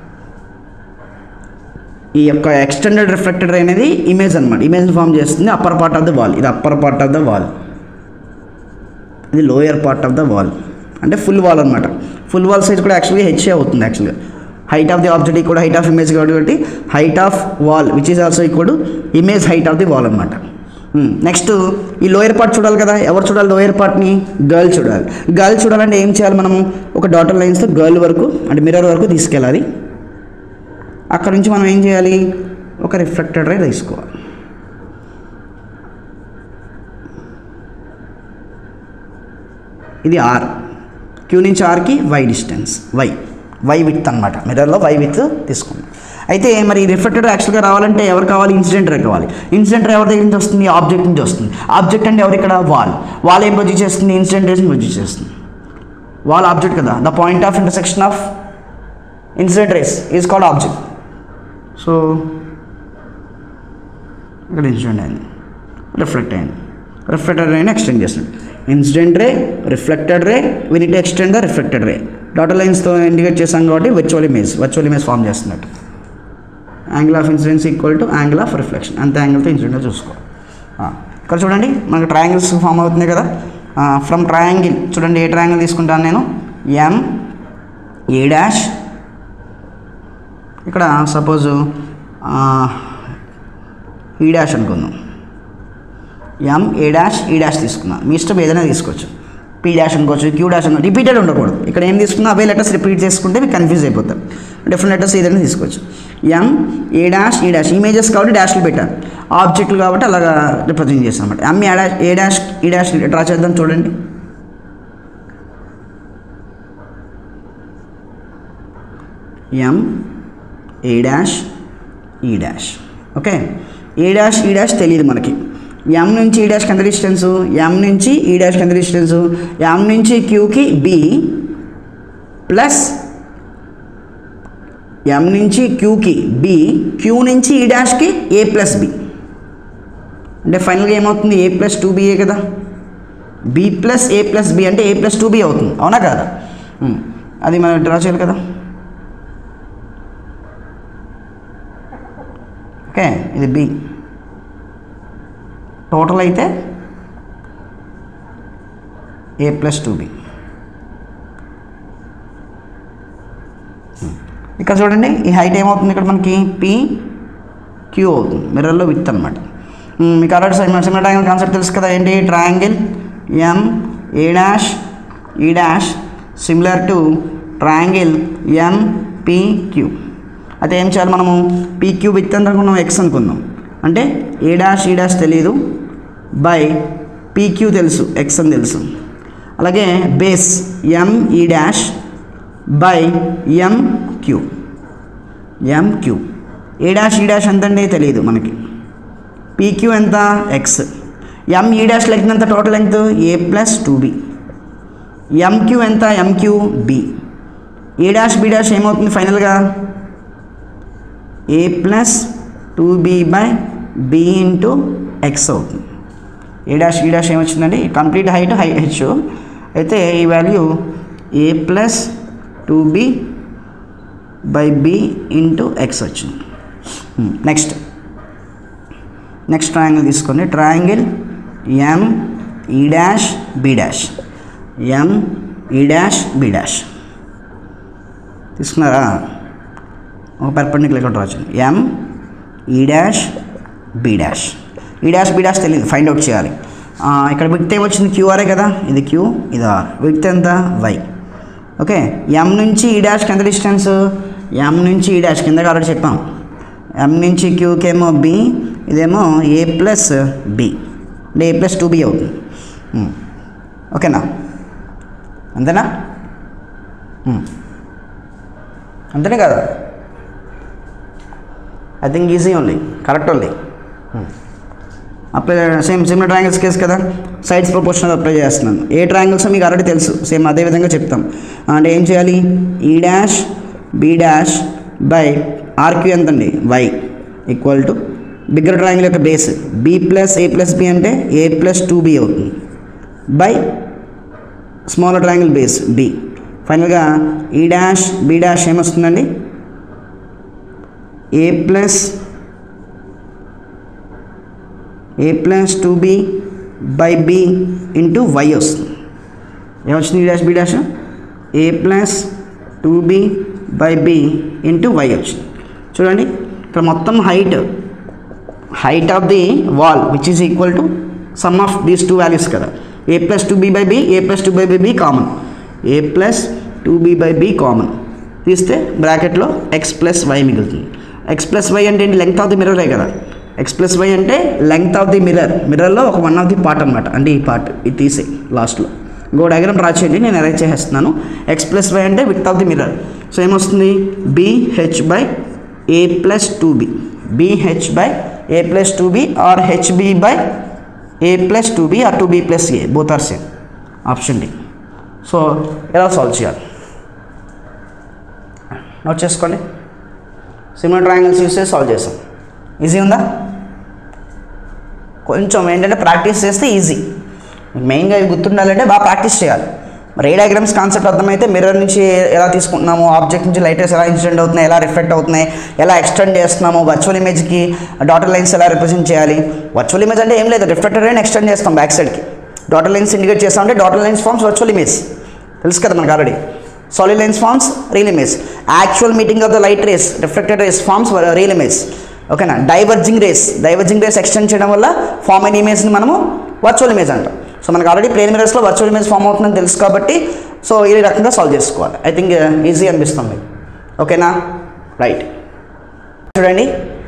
ఈ యొక్క ఎక్స్టెండెడ్ రిఫ్లెక్టెడ్ అనేది ఇమేజ్ అనమాట ఇమేజ్ని ఫామ్ చేస్తుంది upper part of the wall ఇది upper part of the wall ఇది lower part of the wall అంటే ఫుల్ వాల్ అనమాట ఫుల్ వాల్ సైజ్ కూడా యాక్చువల్గా హెచ్ఏ అవుతుంది యాక్చువల్గా height of the object equal height of image కాబట్టి height of wall which is also equal image height of the wall అనమాట next ఈ lower part చూడాలి కదా ఎవరు చూడాలి లోయర్ పార్ట్ని గర్ల్ చూడాలి గర్ల్ చూడాలంటే ఏం చేయాలి మనం ఒక డాటర్ లైన్స్తో గర్ల్ వరకు అంటే మిర్రర్ వరకు తీసుకెళ్ళాలి అక్కడ నుంచి మనం ఏం చేయాలి ఒక రిఫ్లెక్టెడ్ రే తీసుకోవాలి ఇది ఆర్ క్యూ నుంచి ఆర్కి Y distance Y Y with అనమాట మిర్రర్లో వై విత్ తీసుకున్నాం అయితే మరి రిఫ్లెక్టెడ్ యాక్చువల్గా రావాలంటే ఎవరు కావాలి ఇన్సిడెంట్ రే కావాలి ఇన్సిడెంట్ రే ఎవరి దగ్గర నుంచి వస్తుంది ఆబ్జెక్ట్ నుంచి వస్తుంది ఆబ్జెక్ట్ అంటే ఎవరు ఇక్కడ వాల్ వాల్ ఏం ప్రొడ్యూస్ చేస్తుంది ఇన్సిడెంట్ రేస్ని ప్రొడ్యూస్ చేస్తుంది వాల్ ఆబ్జెక్ట్ కదా the point of intersection of incident rays is called object so ఇక్కడ ఇన్సిడెంట్ అయింది రిఫ్లెక్ట్ అయింది రిఫ్లెక్టెడ్ రేని ఎక్స్టెండ్ చేస్తుంది incident ray reflected ray we need extend the reflected ray dotted లైన్స్తో ఇండికేట్ చేసాం కాబట్టి virtual image virtual image form చేస్తున్నట్టు angle of incidence equal to angle of reflection అంత యాంగిల్తో ఇన్సిడెంట్ చూసుకో ఆ, ఇక్కడ చూడండి మనకు ట్రయాంగిల్స్ ఫామ్ అవుతుంది కదా ఫ్రమ్ ట్రయాంగిల్ చూడండి ఏ ట్రయాంగిల్ తీసుకుంటాను నేను ఎం ఏ డాష్ ఇక్కడ సపోజు ఈ డాష్ అనుకుందాం M A dash E dash తీసుకున్నా మీ ఇష్టం ఏదైనా తీసుకోవచ్చు పీ డాష్ అనుకోవచ్చు క్యూ డాష్ అనుకో రిపీటెడ్ ఉండకూడదు ఇక్కడ ఏం తీసుకున్నా అవే లెటర్స్ రిపీట్ చేసుకుంటే మీకు కన్ఫ్యూజ్ అయిపోతారు డిఫరెంట్ లెటర్స్ ఏదైనా తీసుకోవచ్చు M A dash E dash images కాబట్టి డాష్లు పెట్టాను ఆబ్జెక్టులు కాబట్టి అలాగా రిప్రజెంట్ చేస్తాను అనమాట M A dash A dash E dash draw చేద్దాం చూడండి M A dash E dash okay A dash E dash తెలియదు మనకి ఎం నుంచి ఈ డాష్కి ఎంత డిస్టెన్సు ఎం నుంచి ఈ డాష్కి ఎంత డిస్టెన్సు ఎం నుంచి క్యూకి బి ప్లస్ ఎం నుంచి క్యూకి బి క్యూ నుంచి ఈ డాష్కి ఏ ప్లస్ బి అంటే ఫైనల్గా ఏమవుతుంది ఏ ప్లస్ టూ బిఏ కదా B plus A plus B అంటే ఏ ప్లస్ టూ బి అవుతుంది అవునా కదా ఉమ్. అది మనం డ్రా చేయాలి కదా ఓకే ఇది బి టోటల్ అయితే ఏ ప్లస్ టూ బి ఇక్కడ చూడండి ఈ హైట్ ఏమవుతుంది ఇక్కడ మనకి పి క్యూ అవుతుంది మిర్రర్లో విత్ అనమాట మీకు ఆల్రెడీ సిమిలర్ ట్రయాంగిల్ కాన్సెప్ట్ తెలుసు కదా ఏంటి triangle M A dash E dash similar to triangle M P Q అయితే ఏం చేయాలి మనము పీక్యూ విత్ ఎంత అనుకున్నాం ఎక్స్ అనుకుందాం అంటే ఏ డాష్ ఈ డాష్ తెలియదు బై పీక్యూ తెలుసు ఎక్స్ అని తెలుసు అలాగే base M E dash by M Q M Q A dash E dash ఎంతండి తెలియదు మనకి పీక్యూ ఎంత X M E dash length ఎంత total length A plus two B M Q ఎంత M Q B A dash B dash ఏమవుతుంది ఫైనల్గా A plus two B by B into X అవుతుంది A dash E dash ఏమొచ్చిందండి complete height high H అయితే ఈ value A plus two B by B into X వచ్చింది next next triangle తీసుకోండి triangle M E dash B dash ఎం E dash B dash తీసుకున్నారా ఒక perpendicular ఇక్కడ రావచ్చు M E dash B dash E dash B dash తెలియదు find out చేయాలి ఆ, ఇక్కడ విడ్త్ ఏమొచ్చింది క్యూఆర్ఏ కదా ఇది క్యూ ఇది ఆర్ విడ్త్ ఎంత వై ఓకే ఎం నుంచి ఈ డాష్కి ఎంత డిస్టెన్స్ ఎం నుంచి ఈ డాష్ కింద ఆల్రెడీ చెప్పాం ఎం నుంచి క్యూకి ఏమో బి ఇదేమో ఏ ప్లస్ బి అంటే ఏ ప్లస్ టూ బి అవుతుంది ఉమ్. ఓకేనా అంతేనా ఉమ్. అంతేనే కదా I think easy only correct only apply same similar triangles case కదా సైడ్స్ ప్రపోర్షనల్ అప్లై చేస్తున్నాను ఏ ట్రయాంగిల్స్ మీకు ఆల్రెడీ తెలుసు సేమ్ అదే విధంగా చెప్తాం అంటే ఏం చేయాలి E dash B dash by R Q ఎంత అండి Y equal to bigger triangle యొక్క base B plus A plus B అంటే ఏ ప్లస్ టూ బి అవుతుంది by smaller triangle base B ఫైనల్గా ఈ డాష్ బి డాష్ ఏమొస్తుందండి ఏ plus A plus two B by B into Y వస్తుంది ఏమొచ్చింది E dash B dash A plus two B by B into Y వచ్చింది చూడండి ఇక్కడ మొత్తం height height of the wall which is equal to sum of these two values కదా A plus two B by B A plus two by by B common A plus two B by B common తీస్తే బ్రాకెట్లో X plus Y మిగులుతుంది X plus Y అంటే ఏంటి length of the మిర్రరే కదా X plus Y అంటే length of the mirror మిర్రర్లో ఒక వన్ ఆఫ్ ది పార్ట్ అనమాట అంటే ఈ పార్ట్ ఇది తీసే లాస్ట్లో ఇంకో డయాగ్రామ్ డ్రా చేయండి నేను అరేంజ్ చేసేస్తున్నాను ఎక్స్ ప్లస్ వై అంటే width of the mirror so ఏమొస్తుంది B H by A plus two B B H by A plus two B or H B by A plus two B or two B plus A both are same option D so ఎలా solve చేయాలి note చేసుకోండి similar triangles use చేసి solve చేసాం easy ఉందా కొంచెం ఏంటంటే practice చేస్తే easy మెయిన్గా ఇవి గుర్తుండాలంటే బాగా ప్రాక్టీస్ చేయాలి మరి ఏ డయాగ్రామ్స్ కాన్సెప్ట్ అర్థమైతే మిర్రర్ నుంచి ఎలా తీసుకుంటున్నాము ఆబ్జెక్ట్ నుంచి లైట్ రేస్ ఎలా ఇన్సిడెంట్ అవుతున్నాయి ఎలా రిఫ్లెక్ట్ అవుతున్నాయి ఎలా ఎక్స్టెండ్ చేస్తున్నాము వర్చువల్ ఇమేజ్కి డాటర్ లైన్స్ ఎలా రిప్రజెంట్ చేయాలి వర్చువల్ ఇమేజ్ అంటే ఏం లేదు రిఫ్లెక్టర్ లైన్ ఎక్స్టెండ్ చేస్తాం బ్యాక్ సైడ్కి డాటర్ లైన్స్ ఇండికేట్ చేస్తామంటే dotted lines forms virtual image తెలుసు కదా మనకు already solid lines forms real image actual meeting of the light rays reflected rays forms real image ఓకేనా diverging rays diverging rays extend చేయడం వల్ల form అయిన ఇమేజ్ని మనము వర్చువల్ ఇమేజ్ అంటాం సో మనకు already plane మిరర్స్లో virtual image form అవుతుందని తెలుసు కాబట్టి సో ఈ రకంగా సాల్వ్ చేసుకోవాలి ఐ థింక్ ఈజీ అనిపిస్తుంది ఓకేనా రైట్ చూడండి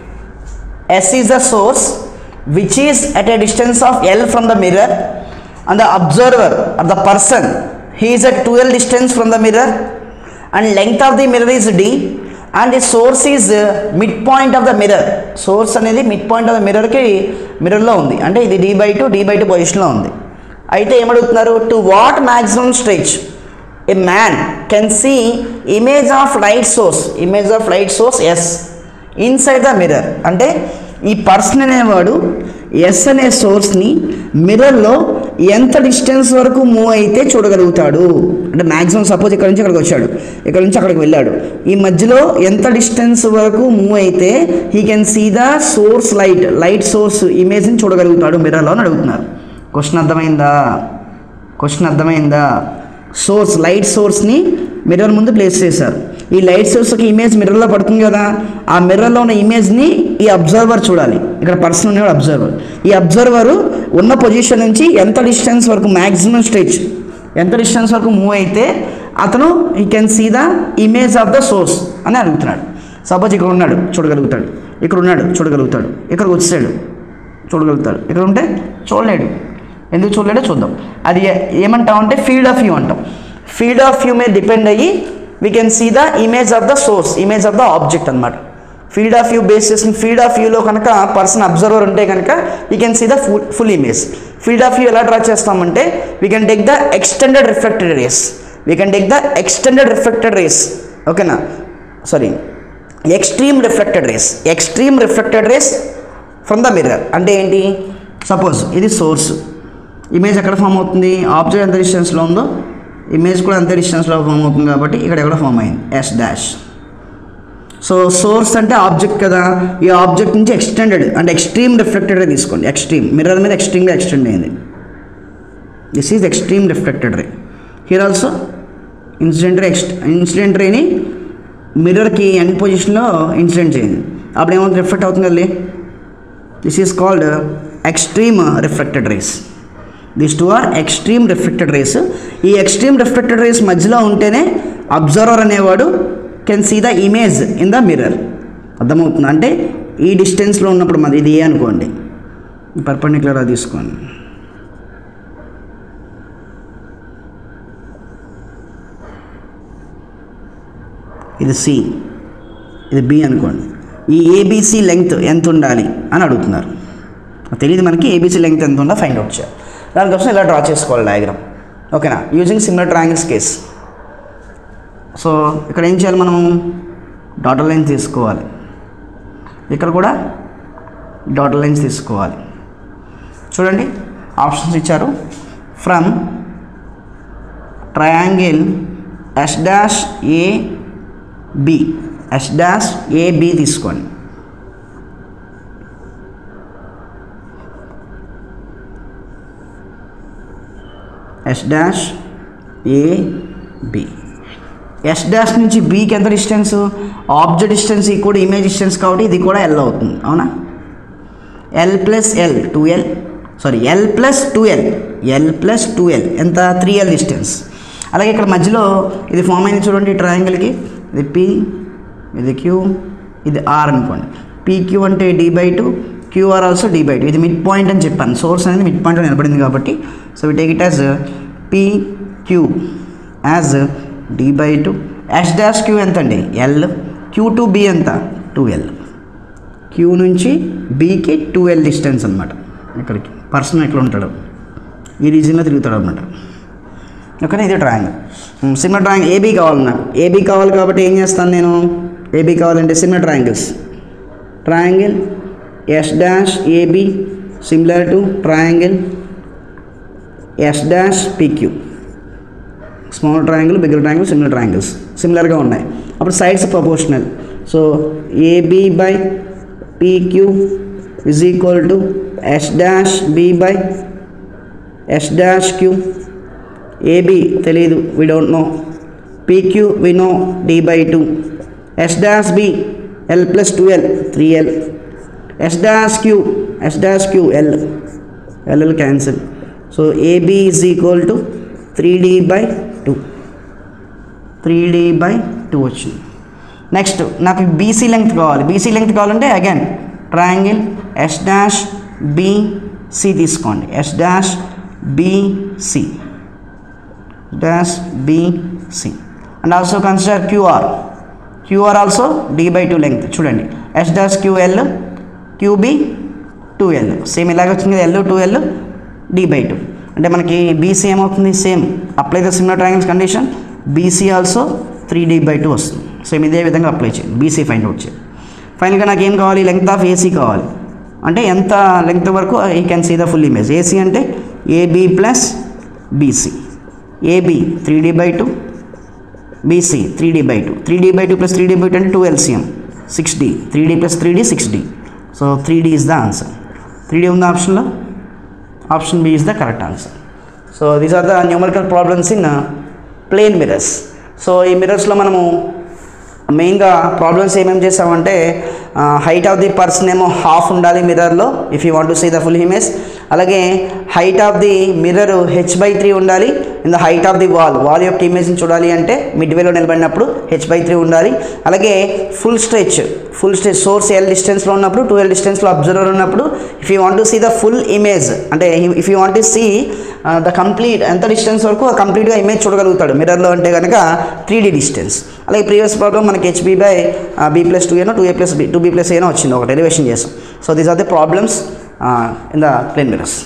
S is the source which is at a distance of L from the mirror and the observer or the person he is at 2L distance from the mirror and length of the mirror is D and the source is uh, midpoint of the mirror source అనేది mid point of the మిర్రర్కి మిర్రర్లో ఉంది అంటే ఇది D by two D by two పొజిషన్లో ఉంది అయితే ఏమడుగుతున్నారు to what maximum stretch a man can see image of light source image of light source S inside the mirror అంటే ఈ పర్సన్ అనేవాడు ఎస్ అనే సోర్స్ని మిర్రర్లో ఎంత డిస్టెన్స్ వరకు మూవ్ అయితే చూడగలుగుతాడు అంటే మ్యాక్సిమం సపోజ్ ఇక్కడ నుంచి అక్కడికి వచ్చాడు ఇక్కడ నుంచి అక్కడికి వెళ్ళాడు ఈ మధ్యలో ఎంత డిస్టెన్స్ వరకు మూవ్ అయితే he can see the source light light source ఇమేజ్ని చూడగలుగుతాడు మిర్రర్లో అని అడుగుతున్నారు క్వశ్చన్ అర్థమైందా క్వశ్చన్ అర్థమైందా సోర్స్ లైట్ సోర్స్ని మిర్రర్ ముందు ప్లేస్ చేశారు ఈ లైట్ సోర్స్కి ఇమేజ్ మిర్రర్లో పడుతుంది కదా ఆ మిర్రర్లో ఉన్న ఇమేజ్ని ఈ అబ్జర్వర్ చూడాలి ఇక్కడ పర్సన్ ఉన్నాడు అబ్జర్వర్ ఈ అబ్జర్వర్ ఉన్న పొజిషన్ నుంచి ఎంత డిస్టెన్స్ వరకు మ్యాక్సిమం స్ట్రెచ్ ఎంత డిస్టెన్స్ వరకు మూవ్ అయితే అతను he can see the image of the source అని అడుగుతున్నాడు సపోజ్ ఇక్కడ ఉన్నాడు చూడగలుగుతాడు ఇక్కడ ఉన్నాడు చూడగలుగుతాడు ఇక్కడికి వచ్చాడు చూడగలుగుతాడు ఇక్కడ ఉంటే చూడలేడు ఎందుకు చూడలేడో చూద్దాం అది ఏ- ఏమంటాం అంటే ఫీల్డ్ ఆఫ్ వ్యూ అంటాం ఫీల్డ్ ఆఫ్ వ్యూ మీద డిపెండ్ అయ్యి we can see the image of the source image of the object అనమాట ఫీల్డ్ ఆఫ్ వ్యూ బేస్ చేసిన ఫీల్డ్ ఆఫ్ వ్యూలో కనుక పర్సన్ అబ్జర్వర్ ఉంటే కనుక you can see the full full image field of view ఎలా draw చేస్తామంటే we can take the extended reflected rays we can take the extended reflected rays ఓకేనా sorry extreme reflected rays extreme reflected rays from the mirror అంటే ఏంటి suppose ఇది source image ఎక్కడ form అవుతుంది object ఎంత డిస్టెన్స్లో ఉందో ఇమేజ్ కూడా అంతే డిస్టెన్స్లో ఫామ్ అవుతుంది కాబట్టి ఇక్కడ ఎక్కడ ఫామ్ అయింది ఎస్ డాష్ సో సోర్స్ అంటే ఆబ్జెక్ట్ కదా ఈ ఆబ్జెక్ట్ నుంచి ఎక్స్టెండెడ్ అంటే ఎక్స్ట్రీమ్ రిఫ్లెక్టెడ్ రే తీసుకోండి ఎక్స్ట్రీమ్ మిర్రర్ మీద ఎక్స్ట్రీమ్గా ఎక్స్టెండ్ అయింది this is extreme reflected ray here also incident ray ఎక్స్ట్ ఇన్సిడెంట్ రేని మిర్రర్కి ఎండ్ పొజిషన్లో ఇన్సిడెంట్ చేయండి అప్పుడు ఏమవుతుంది రిఫ్లెక్ట్ అవుతుంది కదా this is called extreme reflected rays this two are extreme reflected rays ఈ ఎక్స్ట్రీమ్ రిఫ్లెక్టెడ్ రేస్ మధ్యలో ఉంటేనే అబ్జర్వర్ అనేవాడు can see the image in the mirror అర్థమవుతుంది అంటే ఈ డిస్టెన్స్లో ఉన్నప్పుడు మాది ఇది ఏ అనుకోండి పర్పండిక్యులర్ తీసుకోండి ఇది సి ఇది బి అనుకోండి ఈ ఏబీసీ లెంగ్త్ ఎంత ఉండాలి అని అడుగుతున్నారు తెలియదు మనకి ఏబీసీ లెంగ్త్ ఎంత ఉందో ఫైండ్ అవుట్ చేయాలి దానికోసం ఇలా డ్రా చేసుకోవాలి డయాగ్రామ్ ఓకేనా using similar triangles case so ఇక్కడ ఏం చేయాలి మనం డాటర్ లైన్స్ తీసుకోవాలి ఇక్కడ కూడా డాటర్ లైన్స్ తీసుకోవాలి చూడండి ఆప్షన్స్ ఇచ్చారు from triangle S dash A B S dash A B తీసుకోండి S dash A B S dash నుంచి బీకి ఎంత డిస్టెన్స్ ఆబ్జెక్ట్ డిస్టెన్స్ కూడా ఇమేజ్ డిస్టెన్స్ కాబట్టి ఇది కూడా ఎల్ అవుతుంది అవునా L plus L two L sorry L plus two L L plus two L ఎంత త్రీ ఎల్ డిస్టెన్స్ అలాగే ఇక్కడ మధ్యలో ఇది ఫామ్ అయింది చూడండి ఈ ట్రయాంగిల్కి ఇది పి ఇది క్యూ ఇది ఆర్ అనుకోండి పీక్యూ అంటే D by two QR also D by two ఇది మిడ్ పాయింట్ అని చెప్పాను సోర్స్ అనేది మిడ్ పాయింట్లో నిలబడింది కాబట్టి so we take it as P Q as D by two S dash Q ఎంత అండి ఎల్ క్యూ టు బి ఎంత టూ ఎల్ క్యూ నుంచి బీకి టూ ఎల్ డిస్టెన్స్ అనమాట ఇక్కడికి పర్సన్ ఎక్కడ ఉంటాడు ఈ రీజియన్లో తిరుగుతాడు అనమాట ఓకేనా ఇది ట్రయాంగిల్ సిమిలర్ ట్రయాంగిల్ ఏబీ కావాలి నాకు ఏబీ కావాలి కాబట్టి ఏం చేస్తాను నేను ఏబీ కావాలంటే similar triangles triangle S dash AB similar to triangle S dash PQ small triangle bigger triangle similar triangles సిమిలర్గా ఉన్నాయి అప్పుడు sides proportional so AB by PQ is equal to S dash B by S dash Q AB తెలీదు we don't know PQ we know D by two S dash B L plus two L three L S dash Q S dash Q L LL cancel so AB is equal to three D by two three D by two వచ్చింది next నాకు BC length కావాలి BC length కావాలంటే again triangle S dash BC తీసుకోండి S dash BC dash BC and also consider QR QR also D by two length చూడండి S dash QL QB two L same ఇలాగ వచ్చింది L two L D by two అంటే మనకి BC ఏమవుతుంది same apply the similar triangles condition BC also three D by two వస్తుంది same ఇదే విధంగా apply చేయండి బీసీ ఫైండ్ అవుట్ చేయండి ఫైనల్గా నాకు ఏం కావాలి లెంగ్త్ ఆఫ్ ఏసీ కావాలి అంటే ఎంత లెంగ్త్ వరకు he can see the full image AC అంటే AB plus BC AB three D by two BC three D by two three D by two plus three D by two అంటే two LCM six D three D plus three D six D so three D is the answer three D ఉంది ఆప్షన్లో option B is the correct answer so these are the numerical problems in plane mirrors so ఈ మిరర్స్లో మనము మెయిన్గా problems ఏమేమి చేసామంటే height of the person ఏమో half ఉండాలి మిర్రర్లో if you want to see the full image అలాగే height of the mirror H by three ఉండాలి in the height of the wall wall యొక్క ఇమేజ్ని చూడాలి అంటే మిడ్ వేలో నిలబడినప్పుడు హెచ్ బై త్రీ ఉండాలి అలాగే full stretch full stretch source L డిస్టెన్స్లో ఉన్నప్పుడు టూ ఎల్ డిస్టెన్స్లో అబ్జర్వర్ ఉన్నప్పుడు if you want to see the full image అంటే if you want to see the complete ఎంత డిస్టెన్స్ వరకు కంప్లీట్గా ఇమేజ్ చూడగలుగుతాడు మిర్రర్లో అంటే కనుక త్రీ డీ డిస్టెన్స్ అలాగే ప్రీవియస్ ప్రాబ్లం మనకి HB by B plus two A naught two A plus B two B plus A naught వచ్చింది ఒక డెరివేషన్ చేసాం so these are the problems in the plane mirrors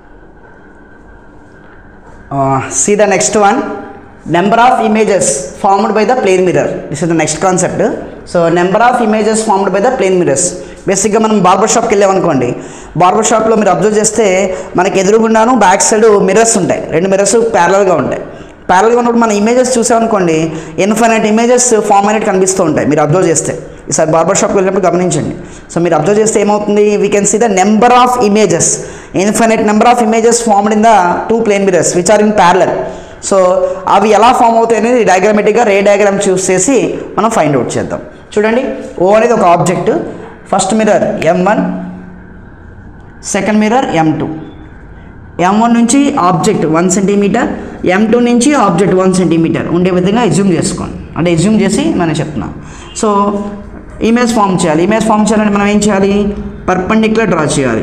see the next one number of images formed by the plane mirror this is the next concept so number of images formed by the plane mirrors బేసిక్గా మనం barber షాప్కి వెళ్ళామనుకోండి barber షాప్లో మీరు observe చేస్తే మనకి ఎదురుగుండాను back side mirrors ఉంటాయి రెండు మిరర్స్ ప్యారల్గా ఉంటాయి ప్యారల్గా ఉన్నప్పుడు మన ఇమేజెస్ చూసామనుకోండి ఇన్ఫైనైట్ ఇమేజెస్ ఫార్మ్ అయినట్టు కనిపిస్తూ ఉంటాయి మీరు అబ్జర్వ్ చేస్తే ఈసారి బార్బర్ షాప్కి వెళ్ళినప్పుడు గమనించండి సో మీరు అబ్జర్వ్ చేస్తే ఏమవుతుంది we can see the number of images infinite number of images formed in the two plane mirrors which are in parallel so అవి ఎలా ఫామ్ అవుతాయి అనేది డయాగ్రామేటిక్గా రే డయాగ్రామ్ చూస్ చేసి మనం ఫైండ్ అవుట్ చేద్దాం చూడండి ఓ అనేది ఒక object first mirror M one second mirror M two M one నుంచి object one centimetre M two నుంచి ఆబ్జెక్ట్ వన్ సెంటీమీటర్ ఉండే విధంగా ఎజ్యూమ్ చేసుకోండి అంటే ఎజ్యూమ్ చేసి మనం చెప్తున్నాం సో ఇమేజ్ ఫామ్ చేయాలి ఇమేజ్ ఫామ్ చేయాలంటే మనం ఏం చేయాలి పర్పెండిక్యులర్ డ్రా చేయాలి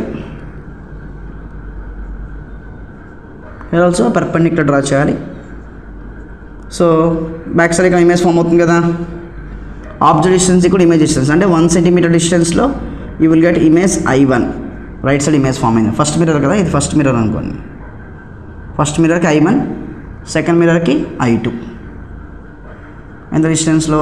here ఆల్సో పర్పెండిక్యులర్ డ్రా చేయాలి so back side image form అవుతుంది కదా ఆబ్జెక్ట్ డిస్టెన్స్ కూడా ఇమేజ్ డిస్టెన్స్ అంటే వన్ సెంటీమీటర్ డిస్టెన్స్లో you will get image I one right side image form అయింది ఫస్ట్ మిర్రర్ కదా ఇది ఫస్ట్ మిర్రర్ అనుకోండి ఫస్ట్ మిర్రర్కి ఐ వన్ సెకండ్ మిర్రర్కి ఐ టూ ఎంత డిస్టెన్స్లో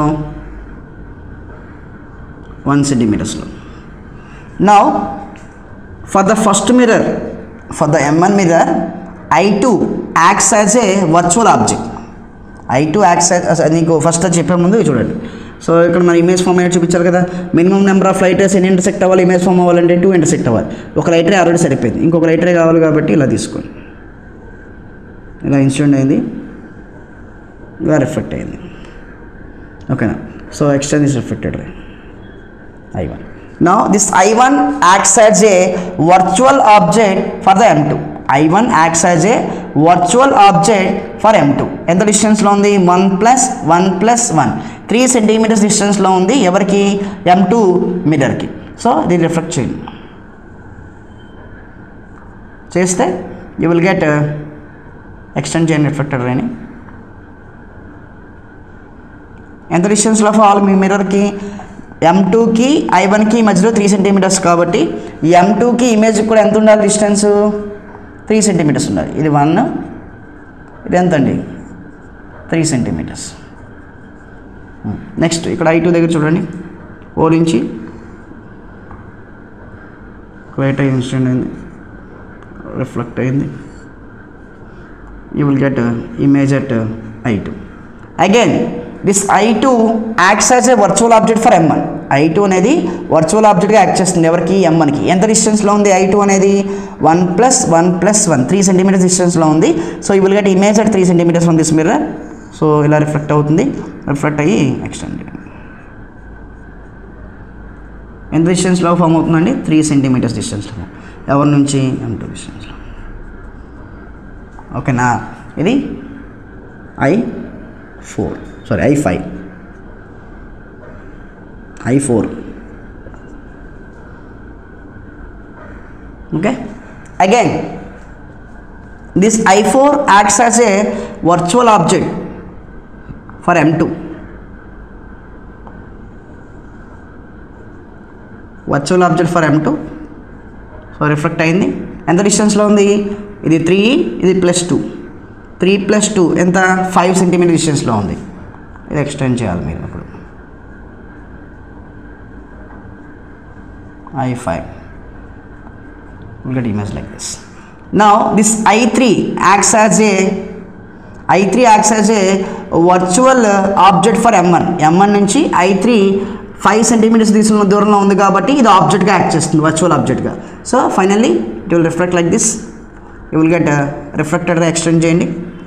వన్ సెంటీమీటర్స్లో now for the first mirror for the M1 mirror I two acts as a virtual object I two acts as నీకు first చెప్పే ముందు ఇది చూడండి సో ఇక్కడ మన ఇమేజ్ ఫామ్ అయ్యేది చూపించాలి కదా మినిమం నెంబర్ ఆఫ్ లైటర్స్ ఎన్ని ఇంటర్సెక్ట్ అవ్వాలి ఇమేజ్ ఫామ్ అవ్వాలంటే టూ ఇంటర్సెక్ట్ అవ్వాలి ఒక లైటరే ఆల్రెడీ సరిపోయింది ఇంకొక లైటరే కావాలి కాబట్టి ఇలా తీసుకోండి ఇలా ఇన్సిడెంట్ అయింది ఇలా రిఫ్లెక్ట్ అయింది ఓకేనా so extend is reflected ray I1. Now this I1 acts as a virtual object for the M2. I1 acts as a virtual object for M2. ఎంత డిస్టెన్స్లో ఉంది one plus one plus one three centimetres డిస్టెన్స్లో ఉంది ఎవరికి M two మిర్రర్కి so దీన్ని reflect చేయండి చేస్తే యూ విల్ గెట్ ఎక్స్టెండ్ చేయండి రిఫ్లెక్టర్ అని ఎంత డిస్టెన్స్లో ఫాల్ మీ మిర్రర్కి ఎం టూకి ఐ వన్కి మధ్యలో త్రీ సెంటీమీటర్స్ కాబట్టి ఎం టూకి ఇమేజ్ కూడా ఎంత ఉండాలి డిస్టెన్స్ త్రీ సెంటీమీటర్స్ ఉండాలి ఇది వన్ ఇది ఎంత అండి త్రీ సెంటీమీటర్స్ నెక్స్ట్ ఇక్కడ ఐ టూ దగ్గర చూడండి ఓ నుంచి క్వైట్ ఇన్సిడెంట్ అయింది రిఫ్లెక్ట్ అయింది you will get image at I two again this I two acts as a virtual object for M one I two అనేది వర్చువల్ ఆబ్జెక్ట్గా act చేస్తుంది ఎవరికి ఎం వన్కి ఎంత డిస్టెన్స్లో ఉంది ఐ టూ అనేది one plus one plus one three centimetres డిస్టెన్స్లో ఉంది so you will get image at three centimetres from this mirror so ఇలా రిఫ్లెక్ట్ అవుతుంది రిఫ్లెక్ట్ అయ్యి ఎక్స్టెండ్ ఎంత డిస్టెన్స్లో ఫామ్ అవుతుందండి త్రీ సెంటీమీటర్స్ డిస్టెన్స్లో ఎవరి నుంచి ఎం టూ డిస్టెన్స్లో ఓకేనా ఇది I four sorry I five I four okay again this I four acts as a virtual object for M two virtual object for M two so reflect అయింది ఎంత డిస్టెన్స్లో ఉంది ఇది త్రీ ఇది plus two three plus two ఎంత five centimetre డిస్టెన్స్లో ఉంది ఇది ఎక్స్టెండ్ చేయాలి మీరు ఇప్పుడు I five get image like this now this i3 acts as a i3 acts as a virtual uh, object for m1 m1 నుంచి i3 five centimetres తీసుకున్న దూరంలో ఉంది కాబట్టి ఇది ఆబ్జెక్ట్గా యాక్ట్ చేస్తుంది వర్చువల్ ఆబ్జెక్ట్గా so finally it will reflect like this you will get reflected extend చేయండి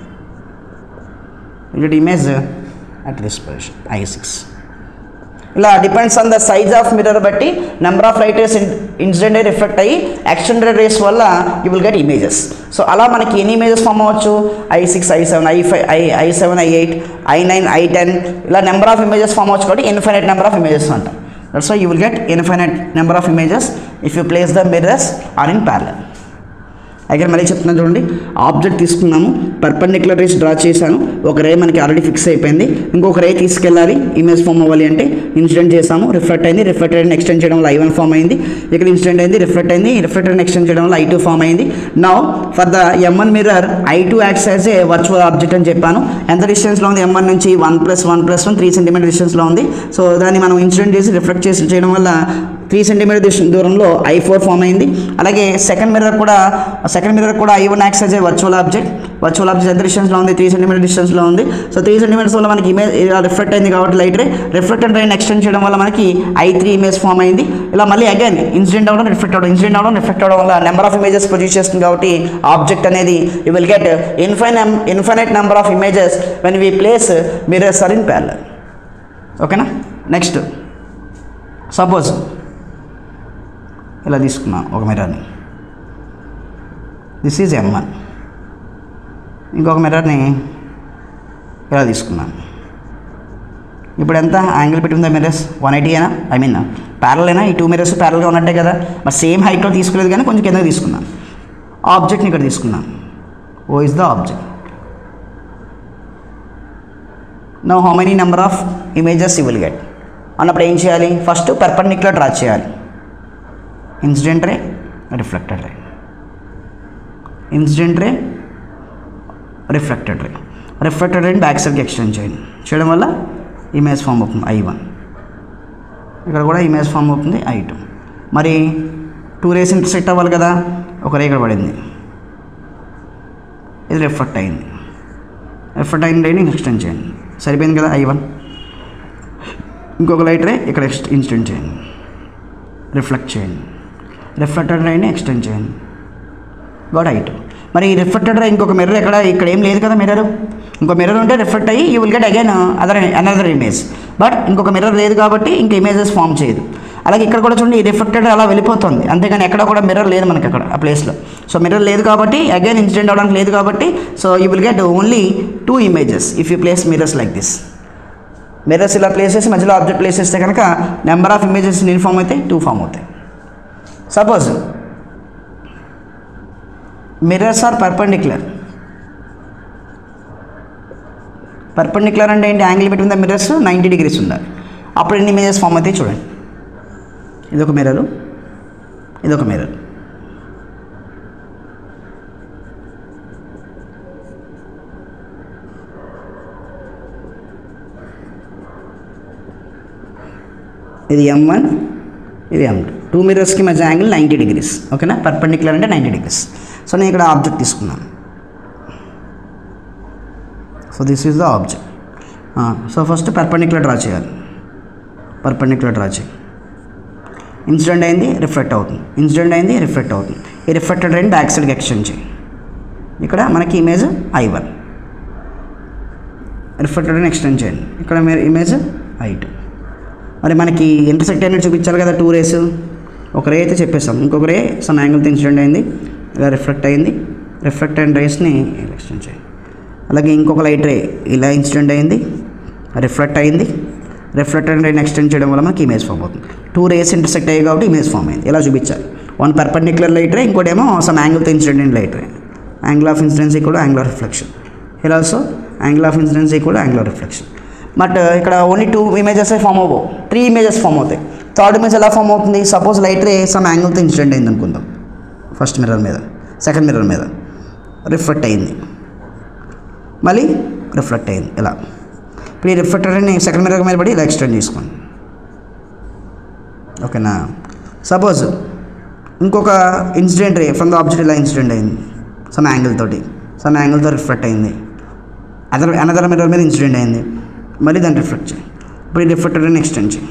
will get image at this position I six ఇలా depends on the size of mirror బట్టి number of light rays incident reflect అయ్యి extended rays వల్ల you will get images so అలా మనకి ఎన్ని images form అవ్వచ్చు I six I seven I five I I seven I eight I nine I ten ఇలా number of images form అవ్వచ్చు కాబట్టి infinite number of images అంటాం that's why you will get infinite number of images if you place the mirrors are in parallel again మళ్ళీ చెప్తున్నాను చూడండి object తీసుకున్నాము perpendicular race draw చేశాను ఒక రే మనకి ఆల్రెడీ ఫిక్స్ అయిపోయింది ఇంకొక రే తీసుకెళ్ళాలి ఇమేజ్ ఫామ్ అవ్వాలి అంటే ఇన్సిడెంట్ చేసాము రిఫ్లెక్ట్ అయింది రిఫ్లెక్ట్ అయిన ఎక్స్టెండ్ చేయడం వల్ల ఐ వన్ ఫామ్ అయింది ఇక్కడ ఇన్సిడెంట్ అయింది రిఫ్లెక్ట్ అయింది రిఫ్లెక్ట్ అయిన ఎక్స్టెండ్ చేయడం వల్ల ఐ టూ ఫామ్ అయింది now for the M one mirror I two acts as a virtual object అని చెప్పాను ఎంత డిస్టెన్స్లో ఉంది ఎం వన్ నుంచి one plus one plus one three centimetre డిస్టెన్స్లో ఉంది సో దాన్ని మనం ఇన్సిడెంట్ చేసి రిఫ్లెక్ట్ చేసి చేయడం వల్ల త్రీ సెంటీమీటర్ డిస్టెన్స్ దూరంలో ఐ ఫోర్ ఫామ్ అయింది అలాగే సెకండ్ మిర్రర్ కూడా సెకండ్ మిర్రర్ కూడా I one acts as a virtual object virtual object ఎంత డిస్టెన్స్లో ఉంది త్రీ సెంటీమీటర్ డిస్టెన్స్లో ఉంది సో త్రీ సెంటీమీటర్స్ వల్ల మనకి ఇమేజ్ ఇలా రిఫ్లెక్ట్ అయింది కాబట్టి లైట్ రే రిఫ్లెక్ట్ అండ్ రైన్ ఎక్స్టెండ్ చేయడం వల్ల మనకి ఐ త్రీ ఇమేజ్ ఫామ్ అయింది ఇలా మళ్ళీ అగైన్ ఇన్సిడెంట్ అవడం రిఫ్లెక్ట్ అవడం ఇన్సిడెంట్ అవడం రిఫ్లెక్ట్ అవడం వల్ల నెంబర్ ఆఫ్ ఇమేజెస్ ప్రొడ్యూస్ చేస్తుంది కాబట్టి ఆబ్జెక్ట్ అనేది యూ విల్ గెట్ ఇన్ఫైన్ infinite number of images when we place mirrors are in parallel ఓకేనా నెక్స్ట్ సపోజ్ ఇలా తీసుకున్నాను ఒక మిర్రర్ని దిస్ ఈజ్ ఎం వన్ ఇంకొక మిర్రర్ని ఇలా తీసుకున్నాను ఇప్పుడు ఎంత యాంగిల్ పెట్టి ఉందా మిర్రర్స్ వన్ ఎయిటీ అయినా ఐ మీన్ ప్యారల్ అయినా ఈ టూ మిర్రర్స్ ప్యారల్గా ఉన్నట్టే కదా మరి సేమ్ హైట్లో తీసుకోలేదు కానీ కొంచెం కిందకి తీసుకున్నాను ఆబ్జెక్ట్ని ఇక్కడ తీసుకున్నాను O is the object no how many number of images you will get అన్నప్పుడు ఏం చేయాలి ఫస్ట్ పెర్పండిక్యులర్ డ్రా చేయాలి incident ray reflected ray incident ray reflected ray reflected రేని బ్యాక్ సైడ్కి ఎక్స్టెండ్ చేయండి చేయడం వల్ల ఇమేజ్ ఫామ్ అవుతుంది ఐ వన్ ఇక్కడ కూడా ఇమేజ్ ఫామ్ అవుతుంది ఐ టూ మరి టూ రేస్ ఇంటర్సెక్ట్ అవ్వాలి కదా ఒక రే ఇక్కడ పడింది ఇది రిఫ్లెక్ట్ అయింది రిఫ్లెక్ట్ అయిన రేని ఎక్స్టెండ్ చేయండి సరిపోయింది కదా ఐ వన్ ఇంకొక లైట్ రే ఇక్కడ ఎక్స్ట్ ఇన్స్టెంట్ చేయండి రిఫ్లెక్ట్ చేయండి రిఫ్లెక్టెడ్ రైని ఎక్స్టెండ్ చేయండి గాట్ హైట్ మరి ఈ రిఫ్లెక్టెడ్ రై ఇంకొక మిర్రర్ ఎక్కడ ఇక్కడ ఏం లేదు కదా మిర్రర్ ఇంకో మిర్రర్ ఉంటే రిఫ్లెక్ట్ అయ్యి you will get again other another image but ఇంకొక మిర్రర్ లేదు కాబట్టి ఇంకా ఇమేజెస్ ఫామ్ చేయదు అలాగే ఇక్కడ కూడా చూడండి ఈ రిఫ్లెక్టెడ్ అలా వెళ్ళిపోతుంది అంతేగాని ఎక్కడ కూడా మిర్రర్ లేదు మనకి అక్కడ ఆ ప్లేస్లో సో మిర్రర్ లేదు కాబట్టి అగైన్ ఇన్సిడెంట్ అవడానికి లేదు కాబట్టి so you will get only two images if you place mirrors like this mirrors ఇలా ప్లేస్ చేసి మధ్యలో ఆబ్జెక్ట్ ప్లేస్ చేస్తే కనుక నెంబర్ ఆఫ్ ఇమేజెస్ నేను ఫామ్ అవుతాయి టూ ఫామ్ అవుతాయి suppose mirrors are perpendicular perpendicular అంటే ఏంటి angle between the mirrors ninety degrees ఉండాలి అప్పుడు ఎన్ని ఇమేజెస్ ఫామ్ అవుతాయి చూడండి ఇదొక మిర్రరు ఇదొక మిర్రర్ ఇది ఎం వన్ ఇది ఎం టూ టూ మిర్రర్స్కి మధ్య యాంగిల్ నైంటీ డిగ్రీస్ ఓకేనా పర్పెండిక్యులర్ అంటే నైంటీ డిగ్రీస్ సో నేను ఇక్కడ ఆబ్జెక్ట్ తీసుకున్నాను so this is the object so first perpendicular draw చేయాలి పర్పెండిక్యులర్ డ్రా చేయి ఇన్సిడెంట్ అయింది రిఫ్లెక్ట్ అవుతుంది ఇన్సిడెంట్ అయింది రిఫ్లెక్ట్ అవుతుంది ఈ రిఫ్లెక్టెడ్ రైన్ బ్యాక్ సైడ్కి ఎక్స్టెండ్ చేయి ఇక్కడ మనకి ఇమేజ్ ఐ వన్ రిఫ్లెక్టెడ్ రైన్ ఎక్స్టెండ్ చేయండి ఇక్కడ మీరు ఇమేజ్ ఐ టూ మరి మనకి ఇంటర్సెక్ట్ అయినట్టు చూపించాలి కదా టూ రేస్ ఒక రే అయితే చెప్పేసాం ఇంకొక రే సమ్ యాంగిల్తో ఇన్సిడెంట్ అయింది ఇలా రిఫ్లెక్ట్ అయింది రిఫ్లెక్ట్ అయిన రేస్ని ఎక్స్టెండ్ చేయండి అలాగే ఇంకొక లైట్ రే ఇలా ఇన్సిడెంట్ అయింది రిఫ్లెక్ట్ అయింది రిఫ్లెక్ట్ అయిన రేని ఎక్స్టెండ్ చేయడం వల్ల మనకి ఇమేజ్ ఫామ్ అవుతుంది టూ రేస్ ఇంటర్సెక్ట్ అయ్యాయి కాబట్టి ఇమేజ్ ఫామ్ అయింది ఇలా చూపించాలి వన్ పర్పెండిక్యులర్ లైట్ రే ఇంకోటేమో సమ్ యాంగిల్తో ఇన్సిడెంట్ అయిన light ray angle of incidence equal angle of reflection ఇలా also angle of incidence equal angle of reflection but ఇక్కడ ఓన్లీ టూ ఇమేజెస్ ఫామ్ అవ్వవు త్రీ ఇమేజెస్ ఫామ్ అవుతాయి third image ఎలా form అవుతుంది suppose light ray some యాంగిల్తో incident అయింది అనుకుందాం first mirror మీద సెకండ్ మిర్రర్ మీద రిఫ్లెక్ట్ అయింది మళ్ళీ రిఫ్లెక్ట్ అయింది ఇలా ఇప్పుడు ఈ రిఫ్లెక్టర్ని సెకండ్ మిర్రర్ మీద పడి ఇలా ఎక్స్టెండ్ చేసుకోండి ఓకేనా సపోజ్ ఇంకొక incident ray from the object ఇలా ఇన్సిడెంట్ అయింది సమ్ యాంగిల్ తోటి సమ్ యాంగిల్తో రిఫ్లెక్ట్ అయింది అదర్ అనదర్ మిర్రర్ మీద ఇన్సిడెంట్ అయింది మళ్ళీ దాన్ని రిఫ్లెక్ట్ చేయి ఇప్పుడు ఈ రిఫ్లెక్టర్ని ఎక్స్టెండ్ చేయి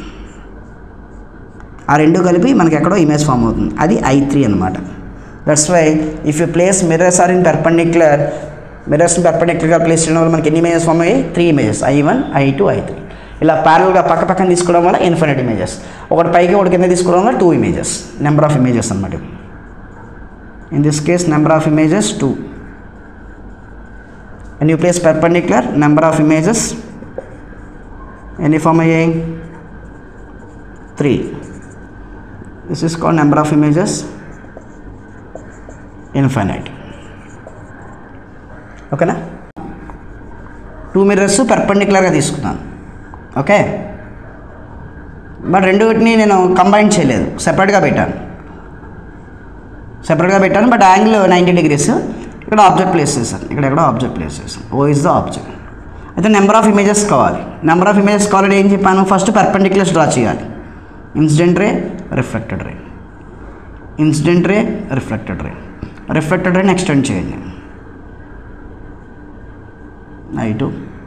ఆ రెండు కలిపి మనకి ఎక్కడో ఇమేజ్ ఫామ్ అవుతుంది అది ఐ త్రీ అనమాట that's why if you place mirrors are in perpendicular మిర్రర్స్ని పర్పెండిక్యులర్గా ప్లేస్ చేయడం వల్ల మనకి ఎన్ని ఇమేజెస్ ఫామ్ అయ్యాయి three images I one I two I three ఇలా ప్యారల్గా పక్క పక్కన తీసుకోవడం వల్ల ఇన్ఫినిట్ ఇమేజెస్ ఒకటి పైకి ఒకటి కింద తీసుకోవడం వల్ల two images number of images అనమాట in this case number of images two and you place perpendicular number of images any form అయ్యాయి three this is called number of images infinite ఓకేనా two mirrors పర్పెండిక్యులర్గా తీసుకున్నాను okay but రెండుటిని నేను combine చేయలేదు సెపరేట్గా పెట్టాను సెపరేట్గా పెట్టాను బట్ యాంగిల్ నైంటీ డిగ్రీస్ ఇక్కడ ఆబ్జెక్ట్ ప్లేస్ చేశాను ఇక్కడ ఎక్కడ ఆబ్జెక్ట్ ప్లేస్ చేశాను ఓ ఇస్ ద ఆబ్జెక్ట్ అయితే నెంబర్ ఆఫ్ ఇమేజెస్ కావాలి నెంబర్ ఆఫ్ ఇమేజెస్ కావాలంటే ఏం చెప్పాను ఫస్ట్ పర్పెండిక్యులర్స్ డ్రా చేయాలి incident ray reflected ray incident ray reflected ray reflected రేని ఎక్స్టెండ్ చేయండి I two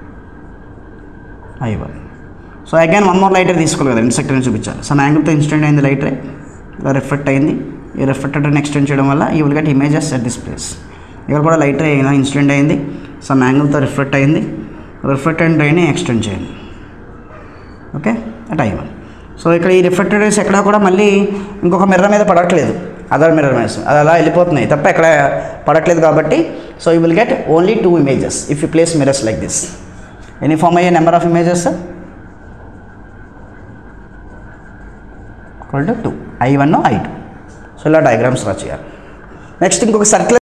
I one so again one more light ray తీసుకోవాలి కదా ఇన్సెక్ట్ అని చూపించాలి సమ్ యాంగిల్తో ఇన్స్టెంట్ అయింది లైట్ రే ఇలా రిఫ్లెక్ట్ అయింది ఈ రిఫ్లెక్టెడ్ అని ఎక్స్టెండ్ చేయడం వల్ల you will get images at this place ఇక్కడ కూడా లైట్ రే ఇలా ఇన్స్టెంట్ అయింది సమ్ యాంగిల్తో రిఫ్లెక్ట్ అయింది రిఫ్లెక్టెడ్ రేని ఎక్స్టెండ్ చేయండి okay at I one so ఇక్కడ ఈ రిఫ్లెక్టెడ్ రేస్ ఎక్కడా కూడా మళ్ళీ ఇంకొక మిర్రర్ మీద పడట్లేదు అదర్ మిర్రర్ మీద అది అలా వెళ్ళిపోతున్నాయి తప్ప ఎక్కడ పడట్లేదు కాబట్టి so you will get only two images if you place mirrors like this any form అయ్యే number of images equal to two I one I two so ఇలా డయాగ్రామ్స్ రా చేయాలి నెక్స్ట్ ఇంకొక సర్కిల్